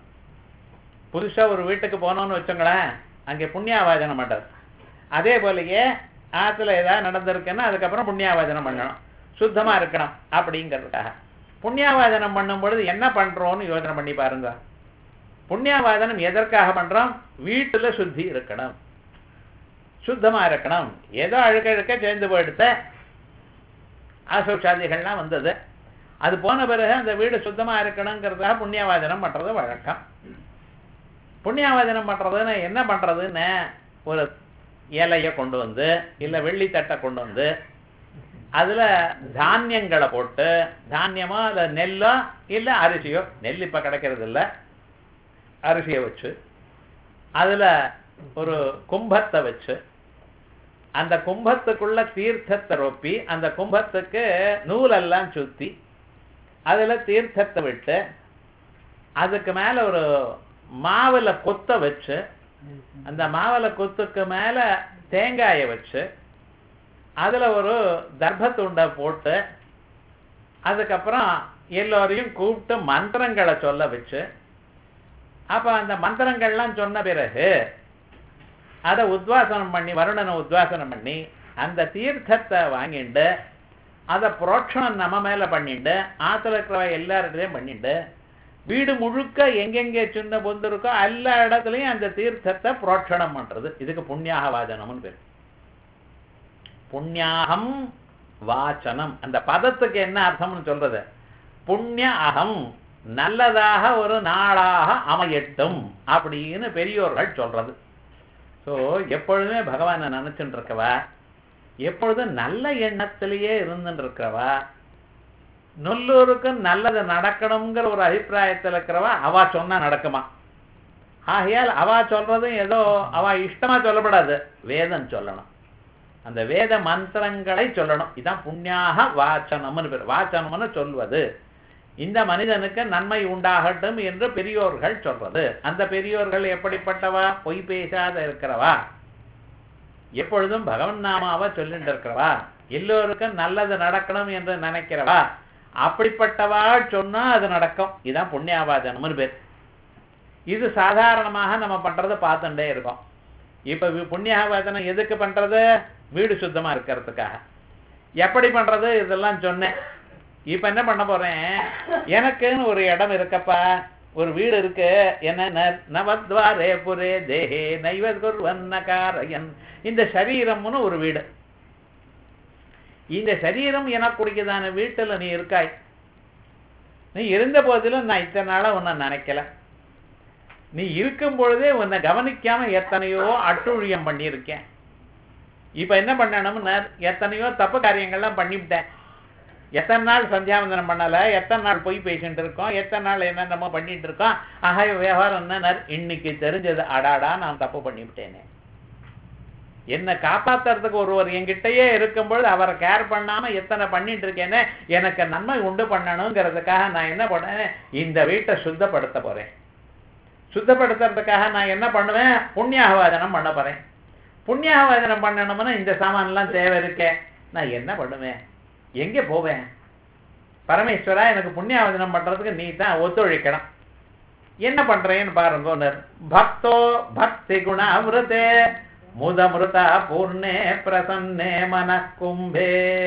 புதுசா ஒரு வீட்டுக்கு போனோம்னு வச்சோங்களேன் அங்கே புண்ணியாவாதனம் பண்றது அதே போலயே ஆத்துல ஏதாவது நடந்திருக்குன்னா அதுக்கப்புறம் புண்ணியாவாதனம் பண்ணணும் சுத்தமா இருக்கணும் அப்படிங்கிறதுக்காக புண்ணியாவாதனம் பண்ணும் பொழுது என்ன பண்றோம்னு யோசனை பண்ணி பாருங்க புண்ணியாவாதனம் எதற்காக பண்றோம் வீட்டுல சுத்தி இருக்கணும் சுத்தமா இருக்கணும் ஏதோ அழுக்க அழுக்க சேர்ந்து போயிடுத்த ஆசோஷாதிகள்லாம் வந்தது அது போன பிறகு அந்த வீடு சுத்தமா இருக்கணுங்கிறதுக்காக புண்ணியாவாதனம் பண்றது வழக்கம் புண்ணியாவாதனம் பண்றதுன்னு என்ன பண்றதுன்னு ஒரு இலைய கொண்டு வந்து இல்ல வெள்ளி தட்டை கொண்டு வந்து அதுல தானியங்களை போட்டு தானியமோ இல்ல நெல்லோ இல்ல அரிசியோ நெல் இப்ப கிடைக்கிறது இல்ல அரிசியை வச்சு அதுல ஒரு கும்பத்தை வச்சு அந்த கும்பத்துக்குள்ள தீர்த்தத்தை ரொப்பி அந்த கும்பத்துக்கு நூலெல்லாம் சுத்தி அதுல தீர்த்தத்தை விட்டு அதுக்கு மேல ஒரு மாவுல கொத்த வச்சு அந்த மாவுல கொத்துக்கு மேல தேங்காயை வச்சு அதுல ஒரு தர்பத்துண்டை போட்டு அதுக்கப்புறம் எல்லோரையும் கூப்பிட்டு மந்திரங்களை சொல்ல வச்சு அப்ப அந்த மந்திரங்கள்லாம் சொன்ன பிறகு அதை உத்வாசனம் பண்ணி வருணனை உத்வாசனம் பண்ணி அந்த தீர்த்தத்தை வாங்கிட்டு அதை புரோட்சணம் நம்ம மேல பண்ணிட்டு ஆத்துல இருக்கிற எல்லார்கிட்டையும் பண்ணிட்டு வீடு முழுக்க எங்கெங்கே சின்ன பொந்து இருக்கோ எல்லா இடத்துலயும் அந்த தீர்த்தத்தை புரோட்சணம் பண்றது இதுக்கு புண்ணியாக வாஜனம்னு பேர் புண்ணியாகம் வாசனம் அந்த பதத்துக்கு என்ன அர்த்தம்னு சொல்றது புண்ணிய அகம் நல்லதாக ஒரு நாளாக அமையட்டும் அப்படின்னு பெரியோர்கள் சொல்றது ஸோ எப்பொழுதுமே பகவானை நினைச்சுட்டு இருக்கவா எப்பொழுதும் நல்ல எண்ணத்திலேயே இருந்துட்டு இருக்கிறவா நல்லூருக்கும் நல்லது நடக்கணுங்கிற ஒரு அபிப்பிராயத்தில் இருக்கிறவா அவா சொன்னா நடக்குமா ஆகையால் அவா சொல்றதும் ஏதோ அவ இஷ்டமா சொல்லப்படாது வேதம் சொல்லணும் அந்த வேத மந்திரங்களை சொல்லணும் இதான் புண்ணியாக வாச்சனம்னு பேர் வாச்சனம்னு சொல்வது இந்த மனிதனுக்கு நன்மை உண்டாகட்டும் என்று பெரியோர்கள் சொல்றது அந்த பெரியோர்கள் எப்படிப்பட்டவா பொய் பேசாத இருக்கிறவா எப்பொழுதும் பகவன் நாமாவை சொல்லிட்டு இருக்கிறவா எல்லோருக்கும் நல்லது நடக்கணும் என்று நினைக்கிறவா அப்படிப்பட்டவா சொன்னா அது நடக்கும் இதான் புண்ணியாவாதனம்னு பேர் இது சாதாரணமாக நம்ம பண்றதை பார்த்துட்டே இருக்கோம் இப்ப வி- புண்ணியாவாதனம் எதுக்கு பண்றது வீடு சுத்தமா இருக்கிறதுக்காக எப்படி பண்றது இதெல்லாம் சொன்னேன் இப்ப என்ன பண்ண போறேன் எனக்குன்னு ஒரு இடம் இருக்கப்பா ஒரு வீடு இருக்கு என்ன ந- நவத்வாரே புரே தேஹே நைவத் குர்வன்னகாரயன் இந்த சரீரம்னு ஒரு வீடு இந்த சரீரம் எனக்குரியதான வீட்டுல நீ இருக்காய் நீ இருந்த போதிலும் நான் இத்தனை நாளா உன்னை நினைக்கல நீ இருக்கும் பொழுதே உன்னை கவனிக்காம எத்தனையோ அட்டுழியம் பண்ணியிருக்கேன் இப்ப என்ன பண்ணணும்னா எத்தனையோ தப்பு காரியங்கள்லாம் பண்ணிவிட்டேன் எத்தனை நாள் சந்தியாவந்தனம் பண்ணல எத்தனை நாள் பொய் பேசிட்டு இருக்கோம் எத்தனை நாள் என்னென்னமோ பண்ணிட்டு இருக்கோம் ஆக விவகாரம் என்ன இன்னைக்கு தெரிஞ்சது அடாடா நான் தப்பு பண்ணிவிட்டேனே என்னை காப்பாத்துறதுக்கு ஒருவர் என்கிட்டயே இருக்கும்பொழுது அவரை கேர் பண்ணாம எத்தனை பண்ணிட்டு இருக்கேனே எனக்கு நன்மை உண்டு பண்ணணுங்கிறதுக்காக நான் என்ன பண்ணேன் இந்த வீட்டை சுத்தப்படுத்த போறேன் சுத்தப்படுத்துறதுக்காக நான் என்ன பண்ணுவேன் புண்ணியாவாதனம் பண்ண போறேன் புண்ணியாவாதனம் பண்ணணும்னா இந்த சாமான்லாம் தேவை இருக்கே நான் என்ன பண்ணுவேன் எங்க போவேன் பரமேஸ்வரா எனக்கு புண்ணியாவதனம் பண்றதுக்கு நீ தான் ஒத்துழைக்கணும் என்ன பண்றேன்னு பாருங்க பக்தோ பக்தி குணாவிரதே முதமிருதா பூர்ணே பிரசன்னே மன கும்பே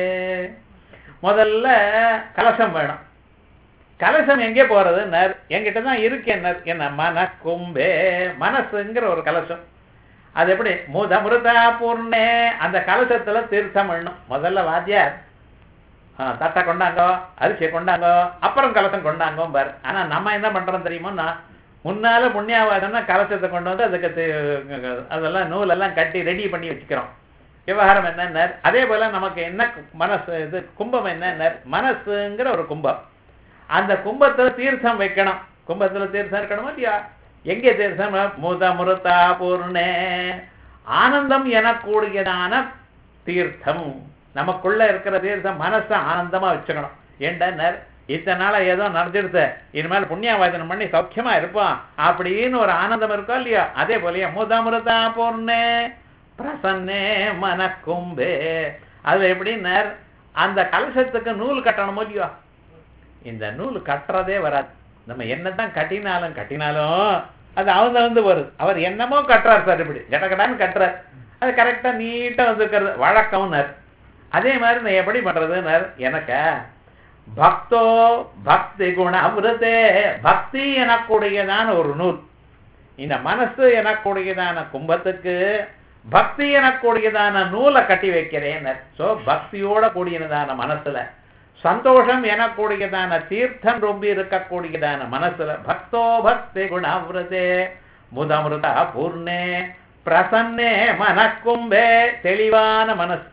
முதல்ல கலசம் வேணும் கலசம் எங்கே போறது நர் என்கிட்ட தான் இருக்கேன் நர் என்ன மன கும்பே மனசுங்கிற ஒரு கலசம் அது எப்படி முதமிருதா பூர்ணே அந்த கலசத்துல தீர்த்தம் வேணும் முதல்ல வாத்தியார் ஆ, தட்டை கொண்டாங்கோ அரிசியை கொண்டாங்கோ அப்புறம் கலசம் கொண்டாங்கோ பாரு ஆனா நம்ம என்ன பண்றோம் தெரியுமோன்னா முன்னால புண்ணியாவாதம்னா கலசத்தை கொண்டு வந்து அதுக்கு தி- அதெல்லாம் நூலெல்லாம் கட்டி ரெடி பண்ணி வச்சுக்கிறோம் விவகாரம் என்னன்னார் அதே போல நமக்கு என்ன கு- மனசு இது கும்பம் என்னன்னார் மனசுங்கிற ஒரு கும்பம் அந்த கும்பத்துல தீர்த்தம் வைக்கணும் கும்பத்துல தீர்த்தம் இருக்கணுமா இல்லையா எங்கே தீர்த்தம் முத முருத்தா பூர்ணே ஆனந்தம் எனக்கூடியதான தீர்த்தம் நமக்குள்ள இருக்கிற தீர்த்தம் மனசை ஆனந்தமா வச்சுக்கணும் ஏண்டனர் இத்தனை நாளா ஏதோ நடந்துடுது இனிமேல் புண்ணியாவாதனம் பண்ணி சௌக்கியமா இருப்போம் அப்படின்னு ஒரு ஆனந்தம் இருக்கோ இல்லையா அதே போலயே முதமிருதா பூர்ணே பிரசன்னே மனக்கும்பே அது எப்படின்னர் அந்த கலசத்துக்கு நூல் கட்டணுமோ இல்லையோ இந்த நூல் கட்டுறதே வராது நம்ம என்னதான் கட்டினாலும் கட்டினாலும் அது அவங்க வந்து வருது அவர் என்னமோ கட்டுறார் சார் இப்படி கடகடான்னு கட்டுறார் அது கரெக்டா நீட்டா வந்திருக்கிறது வழக்கம்னர் அதே மாதிரி நான் எப்படி பண்றதுன்னர் எனக்கு பக்தோ பக்தி குண அமிர்தே பக்தி எனக்கூடியதான ஒரு நூல் இந்த மனசு எனக்கூடியதான கும்பத்துக்கு பக்தி எனக்கூடியதான நூலை கட்டி வைக்கிறேன் சோ பக்தியோட கூடியதான மனசுல சந்தோஷம் எனக்கூடியதான தீர்த்தம் ரொம்ப இருக்கக்கூடியதான மனசுல பக்தோ பக்தி குணாவிரதே முதமிருதா பூர்ணே பிரசன்னே மனக்கும்பே தெளிவான மனசு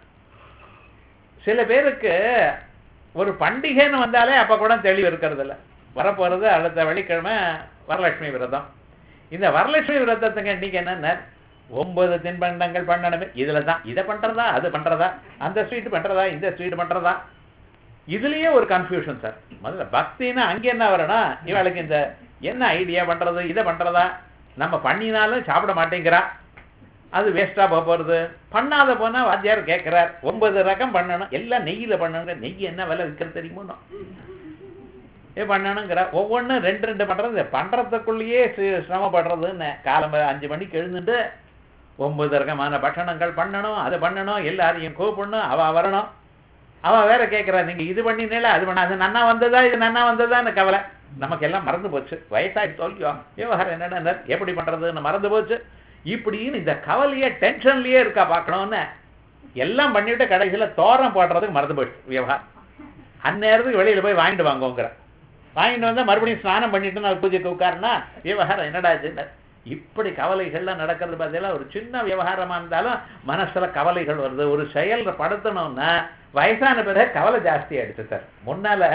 சில பேருக்கு ஒரு பண்டிகைன்னு வந்தாலே அப்ப கூட தெளிவு இருக்கிறது இல்ல வரப்போறது அடுத்த வெள்ளிக்கிழமை வரலட்சுமி விரதம் இந்த வரலட்சுமி விரதத்துக்கு இன்னைக்கு என்னென்ன ஒன்பது தின்பண்டங்கள் பண்ணணுமே இதுல தான் இதை பண்றதா அது பண்றதா அந்த ஸ்வீட் பண்றதா இந்த ஸ்வீட் பண்றதா இதுலயே ஒரு கன்ஃபியூஷன் சார் முதல்ல பக்தின்னா அங்க என்ன வரணும் இவளுக்கு இந்த என்ன ஐடியா பண்றது இதை பண்றதா நம்ம பண்ணினாலும் சாப்பிட மாட்டேங்கிறா அது வேஸ்டா போக போறது பண்ணாத போனா வாத்தியார் கேட்கிறார் ஒன்பது ரகம் பண்ணணும் எல்லாம் நெய்யில பண்ணணும் நெய் என்ன விலை விற்கிறது தெரியுமோ ஏ பண்ணணுங்கிற ஒவ்வொன்றும் ரெண்டு ரெண்டு பண்றது பண்றதுக்குள்ளேயே சி- சிரமப்படுறதுன்னு காலம் அஞ்சு மணிக்கு எழுந்துட்டு ஒன்பது ரகமான பட்டணங்கள் பண்ணணும் அது பண்ணணும் எல்லாரையும் கூப்பிடணும் அவ வரணும் அவ வேற கேட்கிறா நீங்க இது பண்ணினேல அது பண்ண அது நன்னா வந்ததா இது நன்னா வந்ததான்னு கவலை நமக்கு எல்லாம் மறந்து போச்சு வயசாகி சொல்லியோ விவகாரம் என்னடா எப்படி பண்றதுன்னு மறந்து போச்சு இப்படின்னு இந்த கவலையே டென்ஷன்லயே இருக்கா பார்க்கணும்னு எல்லாம் பண்ணிட்டு கடைசியில தோரம் போடுறதுக்கு மறந்து போயிடுச்சு விவகாரம் அந்நேரத்துக்கு வெளியில போய் வாங்கிட்டு வாங்கோங்கிற வாங்கிட்டு வந்தா மறுபடியும் ஸ்நானம் பண்ணிட்டு நான் பூஜைக்கு உட்காருனா விவகாரம் என்னடா இதுன்னு இப்படி கவலைகள்லாம் நடக்கிறது பார்த்தீங்கன்னா ஒரு சின்ன விவகாரமா இருந்தாலும் மனசுல கவலைகள் வருது ஒரு செயல் படுத்தணும்னா வயசான பிறகு கவலை ஜாஸ்தி ஆயிடுச்சு சார் முன்னால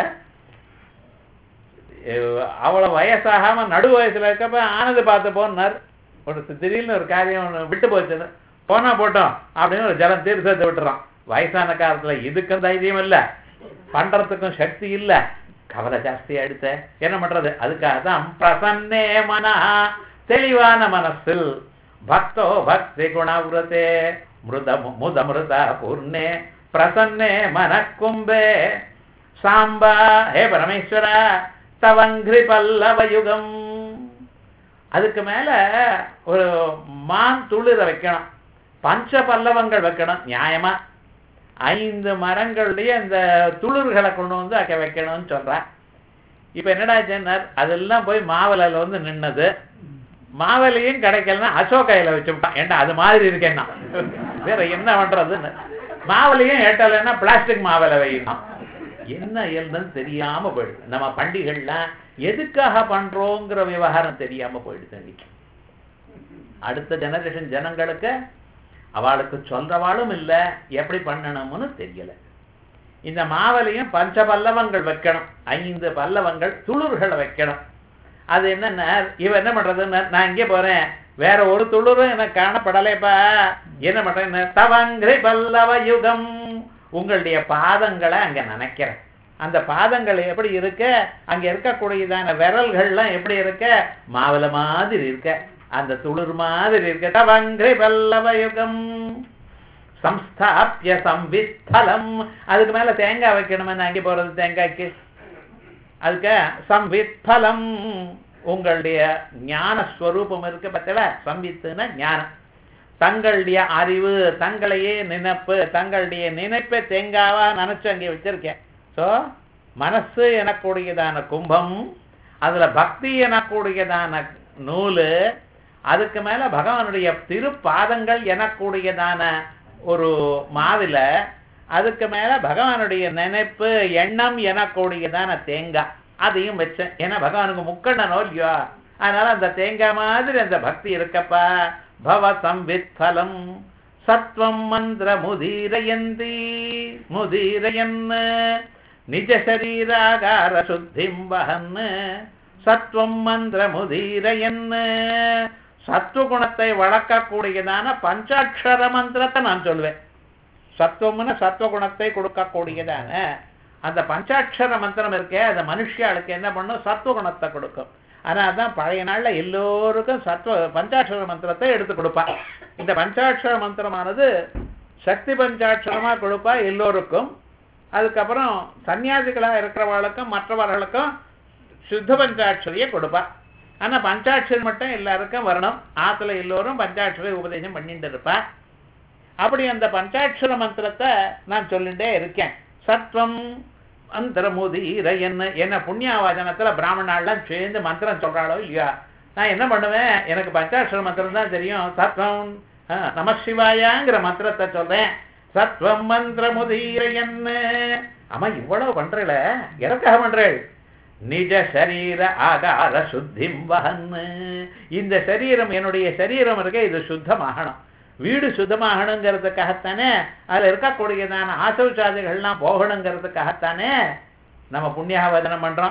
அஹ் அவ்வளவு வயசாகாம நடு வயசுல இருக்கப்ப ஆனது பார்த்து போனார் ஒரு திடீர்னு ஒரு காரியம் ஒண்ணு விட்டு போச்சுன்னு போனா போட்டோம் அப்படின்னு ஒரு ஜலம் தீர்த்தத்தை விட்டுறான் வயசான காலத்துல இதுக்கும் தைரியம் இல்ல பண்றதுக்கும் சக்தி இல்ல கவலை ஜாஸ்தி ஆயிடுச்ச என்ன பண்றது அதுக்காக தான் பிரசன்னே மனா தெளிவான மனசில் பக்தோ பக்தி குணவிரதே மிருத முத மிருத பூர்ணே பிரசன்னே மனக்கும்பே சாம்பா ஹே பரமேஸ்வரா தவங்கிரி பல்லவ யுகம் அதுக்கு மேல ஒரு மான் துளிர வைக்கணும் பஞ்ச பல்லவங்கள் வைக்கணும் நியாயமா ஐந்து மரங்களுடைய அந்த துளிர்களை கொண்டு வந்து அங்க வைக்கணும்னு சொல்றேன் இப்ப என்னடா சொன்னார் அதெல்லாம் போய் மாவலையில வந்து நின்னது மாவலையும் கிடைக்கலன்னா அசோகையில வச்சு விட்டான் ஏண்டா அது மாதிரி இருக்கேன்னா வேற என்ன பண்றதுன்னு மாவலையும் ஏட்டலைன்னா பிளாஸ்டிக் மாவலை வைக்கணும் என்ன இயல்புன்னு தெரியாம போயிடுது நம்ம பண்டிகைலாம் எதுக்காக பண்றோங்கிற விவகாரம் தெரியாம போயிடுது இன்னைக்கு அடுத்த ஜெனரேஷன் ஜனங்களுக்கு அவளுக்கு சொல்றவாளும் இல்ல எப்படி பண்ணணும்னு தெரியல இந்த மாவலையும் பஞ்ச பல்லவங்கள் வைக்கணும் ஐந்து பல்லவங்கள் துளிர்களை வைக்கணும் அது என்னன்னா இவ என்ன பண்றதுன்னு நான் இங்கே போறேன் வேற ஒரு துளிரும் எனக்கு காணப்படலைப்பா என்ன பண்றேன் தவங்கிரி பல்லவ யுகம் உங்களுடைய பாதங்களை அங்க நினைக்கிறேன் அந்த பாதங்கள் எப்படி இருக்க அங்க இருக்கக்கூடியதான விரல்கள்லாம் எப்படி இருக்க மாவல மாதிரி இருக்க அந்த துளிர் மாதிரி இருக்க தவங்கிரி பல்லவ யுகம் சம்ஸ்தாபிய சம்வித்தலம் அதுக்கு மேல தேங்காய் வைக்கணுமே அங்கே போறது தேங்காய்க்கு அதுக்கு சம்வித்பலம் உங்களுடைய ஞான ஸ்வரூபம் இருக்கு பத்தில சம்வித்துனா ஞானம் தங்களுடைய அறிவு தங்களையே நினைப்பு தங்களுடைய நினைப்பை தேங்காவா நினைச்சு அங்கே வச்சிருக்கேன் ஸோ மனசு எனக்கூடியதான கும்பம் அதுல பக்தி எனக்கூடியதான நூலு அதுக்கு மேல பகவானுடைய திருப்பாதங்கள் எனக்கூடியதான ஒரு மாவில அதுக்கு மேல பகவானுடைய நினைப்பு எண்ணம் எனக்கூடியதான தேங்காய் அதையும் வச்சேன் ஏன்னா பகவானுக்கு முக்கண்ணனோ இல்லையோ அதனால அந்த தேங்காய் மாதிரி அந்த பக்தி இருக்கப்பா பவ சம்வித்பலம் சத்வம் மந்திர முதீரயந்தி முதீரயன் நிஜ சரீராகார சுத்திம் வகன் சத்வம் மந்திர முதீரயன் சத்துவகுணத்தை வளர்க்கக்கூடியதான பஞ்சாட்சர மந்திரத்தை நான் சொல்வேன் சத்துவம்னு சத்துவகுணத்தை கொடுக்கக்கூடியதான அந்த பஞ்சாட்சர மந்திரம் இருக்கே அந்த மனுஷியாளுக்கு என்ன பண்ணும் சத்துவகுணத்தை கொடுக்கும் ஆனா அதான் பழைய நாள்ல எல்லோருக்கும் சத்துவ பஞ்சாட்சர மந்திரத்தை எடுத்து கொடுப்பா இந்த பஞ்சாட்சர மந்திரமானது சக்தி பஞ்சாட்சரமா கொடுப்பா எல்லோருக்கும் அதுக்கப்புறம் சன்னியாசிகளா இருக்கிறவர்களுக்கும் மற்றவர்களுக்கும் சுத்த பஞ்சாட்சரியை கொடுப்பா ஆனா பஞ்சாட்சரி மட்டும் எல்லாருக்கும் வரணும் ஆத்துல எல்லோரும் பஞ்சாட்சரி உபதேசம் பண்ணிட்டு இருப்பா அப்படி அந்த பஞ்சாட்சர மந்திரத்தை நான் சொல்லிட்டே இருக்கேன் சத்வம் மந்திரமுதீர என்ன என்ன புண்ணியாவாதனத்துல பிராமணாலாம் சேர்ந்து மந்திரம் சொல்றாளோ இல்லையா நான் என்ன பண்ணுவேன் எனக்கு பஞ்சாட்சர மந்திரம் தான் தெரியும் சத்வம் நம சிவாயாங்கிற மந்திரத்தை சொல்றேன் சத்வம் மந்திரமுதீர என்ன ஆமா இவ்வளவு பண்றல எதற்காக பண்றேள் நிஜ சரீர ஆகார சுத்திம் வகன்னு இந்த சரீரம் என்னுடைய சரீரம் இருக்க இது சுத்தமாகணும் வீடு சுத்தமாகணுங்கிறதுக்காகத்தானே அதுல இருக்கக்கூடியதான ஆசௌச்சாதிகள்லாம் போகணுங்கிறதுக்காகத்தானே நம்ம புண்ணியாவதனம் பண்றோம்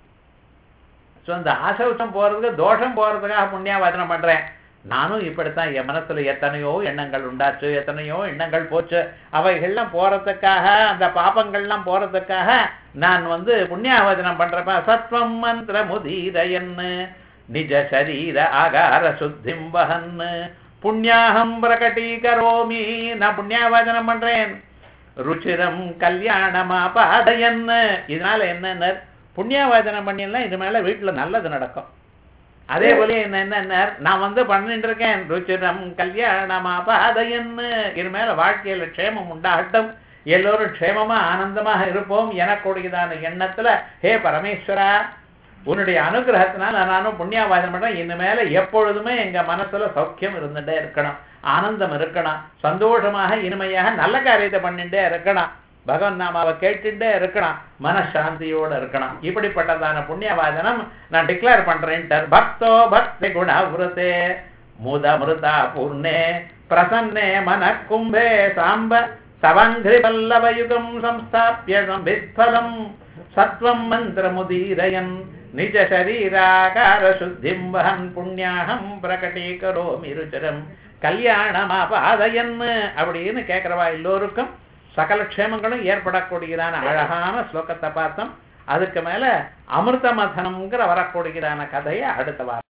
ஸோ அந்த ஆசௌச்சம் போறதுக்கு தோஷம் போறதுக்காக புண்ணியாவதனம் பண்றேன் நானும் இப்படித்தான் என் மனசுல எத்தனையோ எண்ணங்கள் உண்டாச்சு எத்தனையோ எண்ணங்கள் போச்சு அவைகள்லாம் போறதுக்காக அந்த பாப்பங்கள்லாம் போறதுக்காக நான் வந்து புண்ணியாவதனம் பண்றப்ப சத்வம் மந்திர முதீரயன்னு நிஜ சரீர ஆகார சுத்திம் வகன்னு புண்ணியாகம் பிரகட்டீகரோமி நான் புண்ணியாவாதனம் பண்றேன் ருச்சிரம் கல்யாணமா பாதையன்னு இதனால என்னன்னு புண்ணியாவாதனம் பண்ணியெல்லாம் இது மேல வீட்டுல நல்லது நடக்கும் அதே போல என்ன என்ன நான் வந்து பண்ணிட்டு இருக்கேன் ருச்சிரம் கல்யாணமா பாதையன்னு இது மேல வாழ்க்கையில க்ஷேமம் உண்டாகட்டும் எல்லோரும் க்ஷேமமா ஆனந்தமாக இருப்போம் எனக்கூடியதான எண்ணத்துல ஹே பரமேஸ்வரா உன்னுடைய அனுகிரகத்தினால நானும் புண்ணியாவாதம் பண்றேன் இனிமேல எப்பொழுதுமே எங்க மனசுல சௌக்கியம் இருந்துட்டே இருக்கணும் ஆனந்தம் இருக்கணும் சந்தோஷமாக இனிமையாக நல்ல காரியத்தை பண்ணிட்டே இருக்கணும் பகவன் நாமாவை கேட்டுட்டே இருக்கணும் மனசாந்தியோட இருக்கணும் இப்படிப்பட்டதான புண்ணியவாதனம் நான் டிக்ளேர் பண்றேன்ட்டார் பக்தோ பக்தி குணாவிரதே முதமிருதா பூர்ணே பிரசன்னே மன கும்பே சாம்ப சவங்கிரி பல்லவயுகம் சம்ஸ்தாபிய சம்பிஸ்பலம் சத்வம் மந்திரமுதீரயன் நிஜ சரீராகார சுத்திம் வகன் புண்ணியாகம் பிரகடீகரோமி ருச்சிரம் கல்யாணமாபாதயன் அப்படின்னு கேட்கிறவா எல்லோருக்கும் சகல க்ஷேமங்களும் ஏற்படக்கூடியதான அழகான ஸ்லோகத்தை பார்த்தோம் அதுக்கு மேல அமிர்த மதனம்ங்கிற வரக்கூடியதான கதையை அடுத்த வாரம்